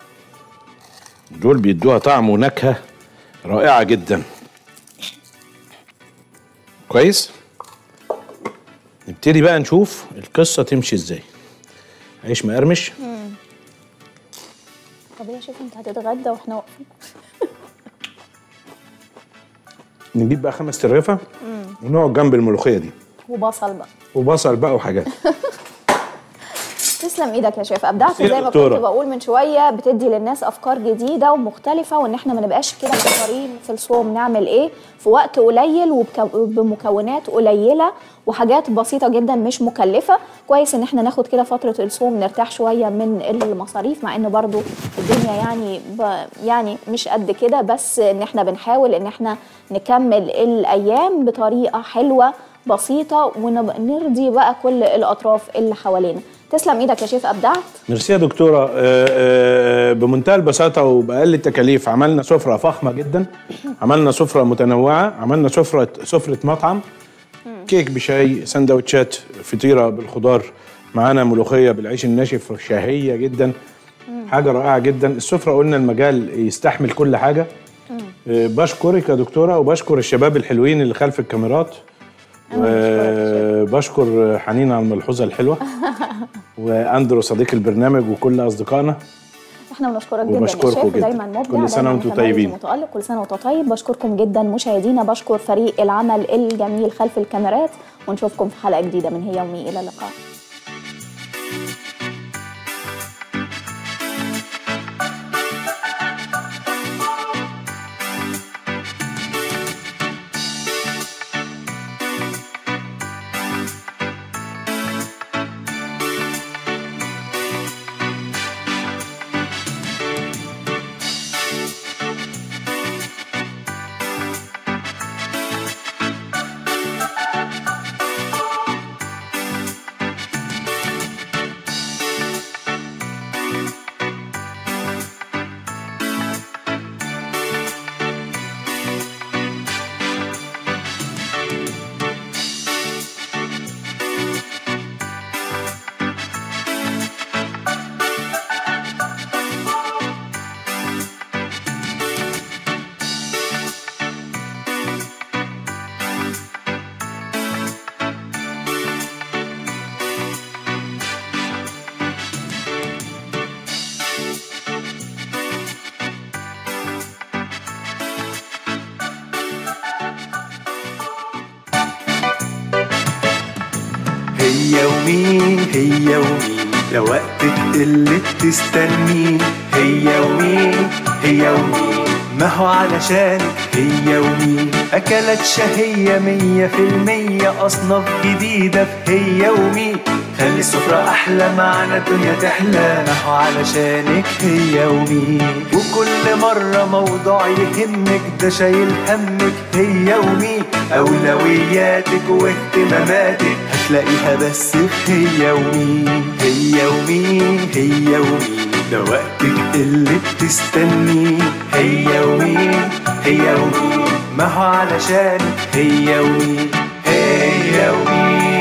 Speaker 3: دول بيدوها طعم ونكهه رائعه جدا كويس نبتدي بقى نشوف القصه تمشي ازاي عيش مقرمش
Speaker 2: طب يا شيف انت هتتغدى واحنا واقفين
Speaker 3: نجيب بقى خمس ترغفه ونقعد جنب الملوخيه دي
Speaker 2: وبصل بقى
Speaker 3: وبصل بقى وحاجات
Speaker 2: تسلم ايدك يا شيف ابدعت
Speaker 3: بصي يا
Speaker 2: زي ما كنت
Speaker 3: دكتورة.
Speaker 2: بقول من شويه بتدي للناس افكار جديده ومختلفه وان احنا ما نبقاش كده محتارين في الصوم نعمل ايه في وقت قليل وبمكونات قليله وحاجات بسيطه جدا مش مكلفه كويس ان احنا ناخد كده فتره الصوم نرتاح شويه من المصاريف مع ان برضو الدنيا يعني ب يعني مش قد كده بس ان احنا بنحاول ان احنا نكمل الايام بطريقه حلوه بسيطه ونرضي بقى كل الاطراف اللي حوالينا تسلم ايدك يا شيف ابدعت
Speaker 3: ميرسي يا دكتوره آه، آه، بمنتهى البساطه وباقل التكاليف عملنا سفره فخمه جدا عملنا سفره متنوعه عملنا سفره سفره مطعم كيك بشاي سندوتشات فطيره بالخضار معانا ملوخيه بالعيش الناشف شهيه جدا حاجه رائعه جدا السفره قلنا المجال يستحمل كل حاجه آه، بشكرك يا دكتوره وبشكر الشباب الحلوين اللي خلف الكاميرات وبشكر حنين على الملحوظه الحلوه واندرو صديق البرنامج وكل اصدقائنا
Speaker 2: احنا بنشكرك جدا يا
Speaker 3: وبشكركم
Speaker 2: شيف
Speaker 3: جدا.
Speaker 2: دايما مبدع
Speaker 3: كل سنة
Speaker 2: دايماً
Speaker 3: وانتم
Speaker 2: متميز
Speaker 3: طيبين.
Speaker 2: ومتألق كل سنه وانت طيب بشكركم جدا مشاهدينا بشكر فريق العمل الجميل خلف الكاميرات ونشوفكم في حلقه جديده من هي يومي الى اللقاء
Speaker 1: هي ومين هي ومين لو وقت تقل تستنيه هي ومين هي ومين ما هو علشانك هي ومين أكلات شهية مية في المية أصناف جديدة في هي ومين خلي السفرة أحلى معنا الدنيا تحلى ما هو علشانك هي ومين وكل مرة موضوع يهمك ده شايل همك هي ومين أولوياتك واهتماماتك هتلاقيها بس في هي ومين هي ومين هي ومين ده وقتك اللي بتستنيه هي ومين هي ومين ما هو علشان هي ومين هي ومين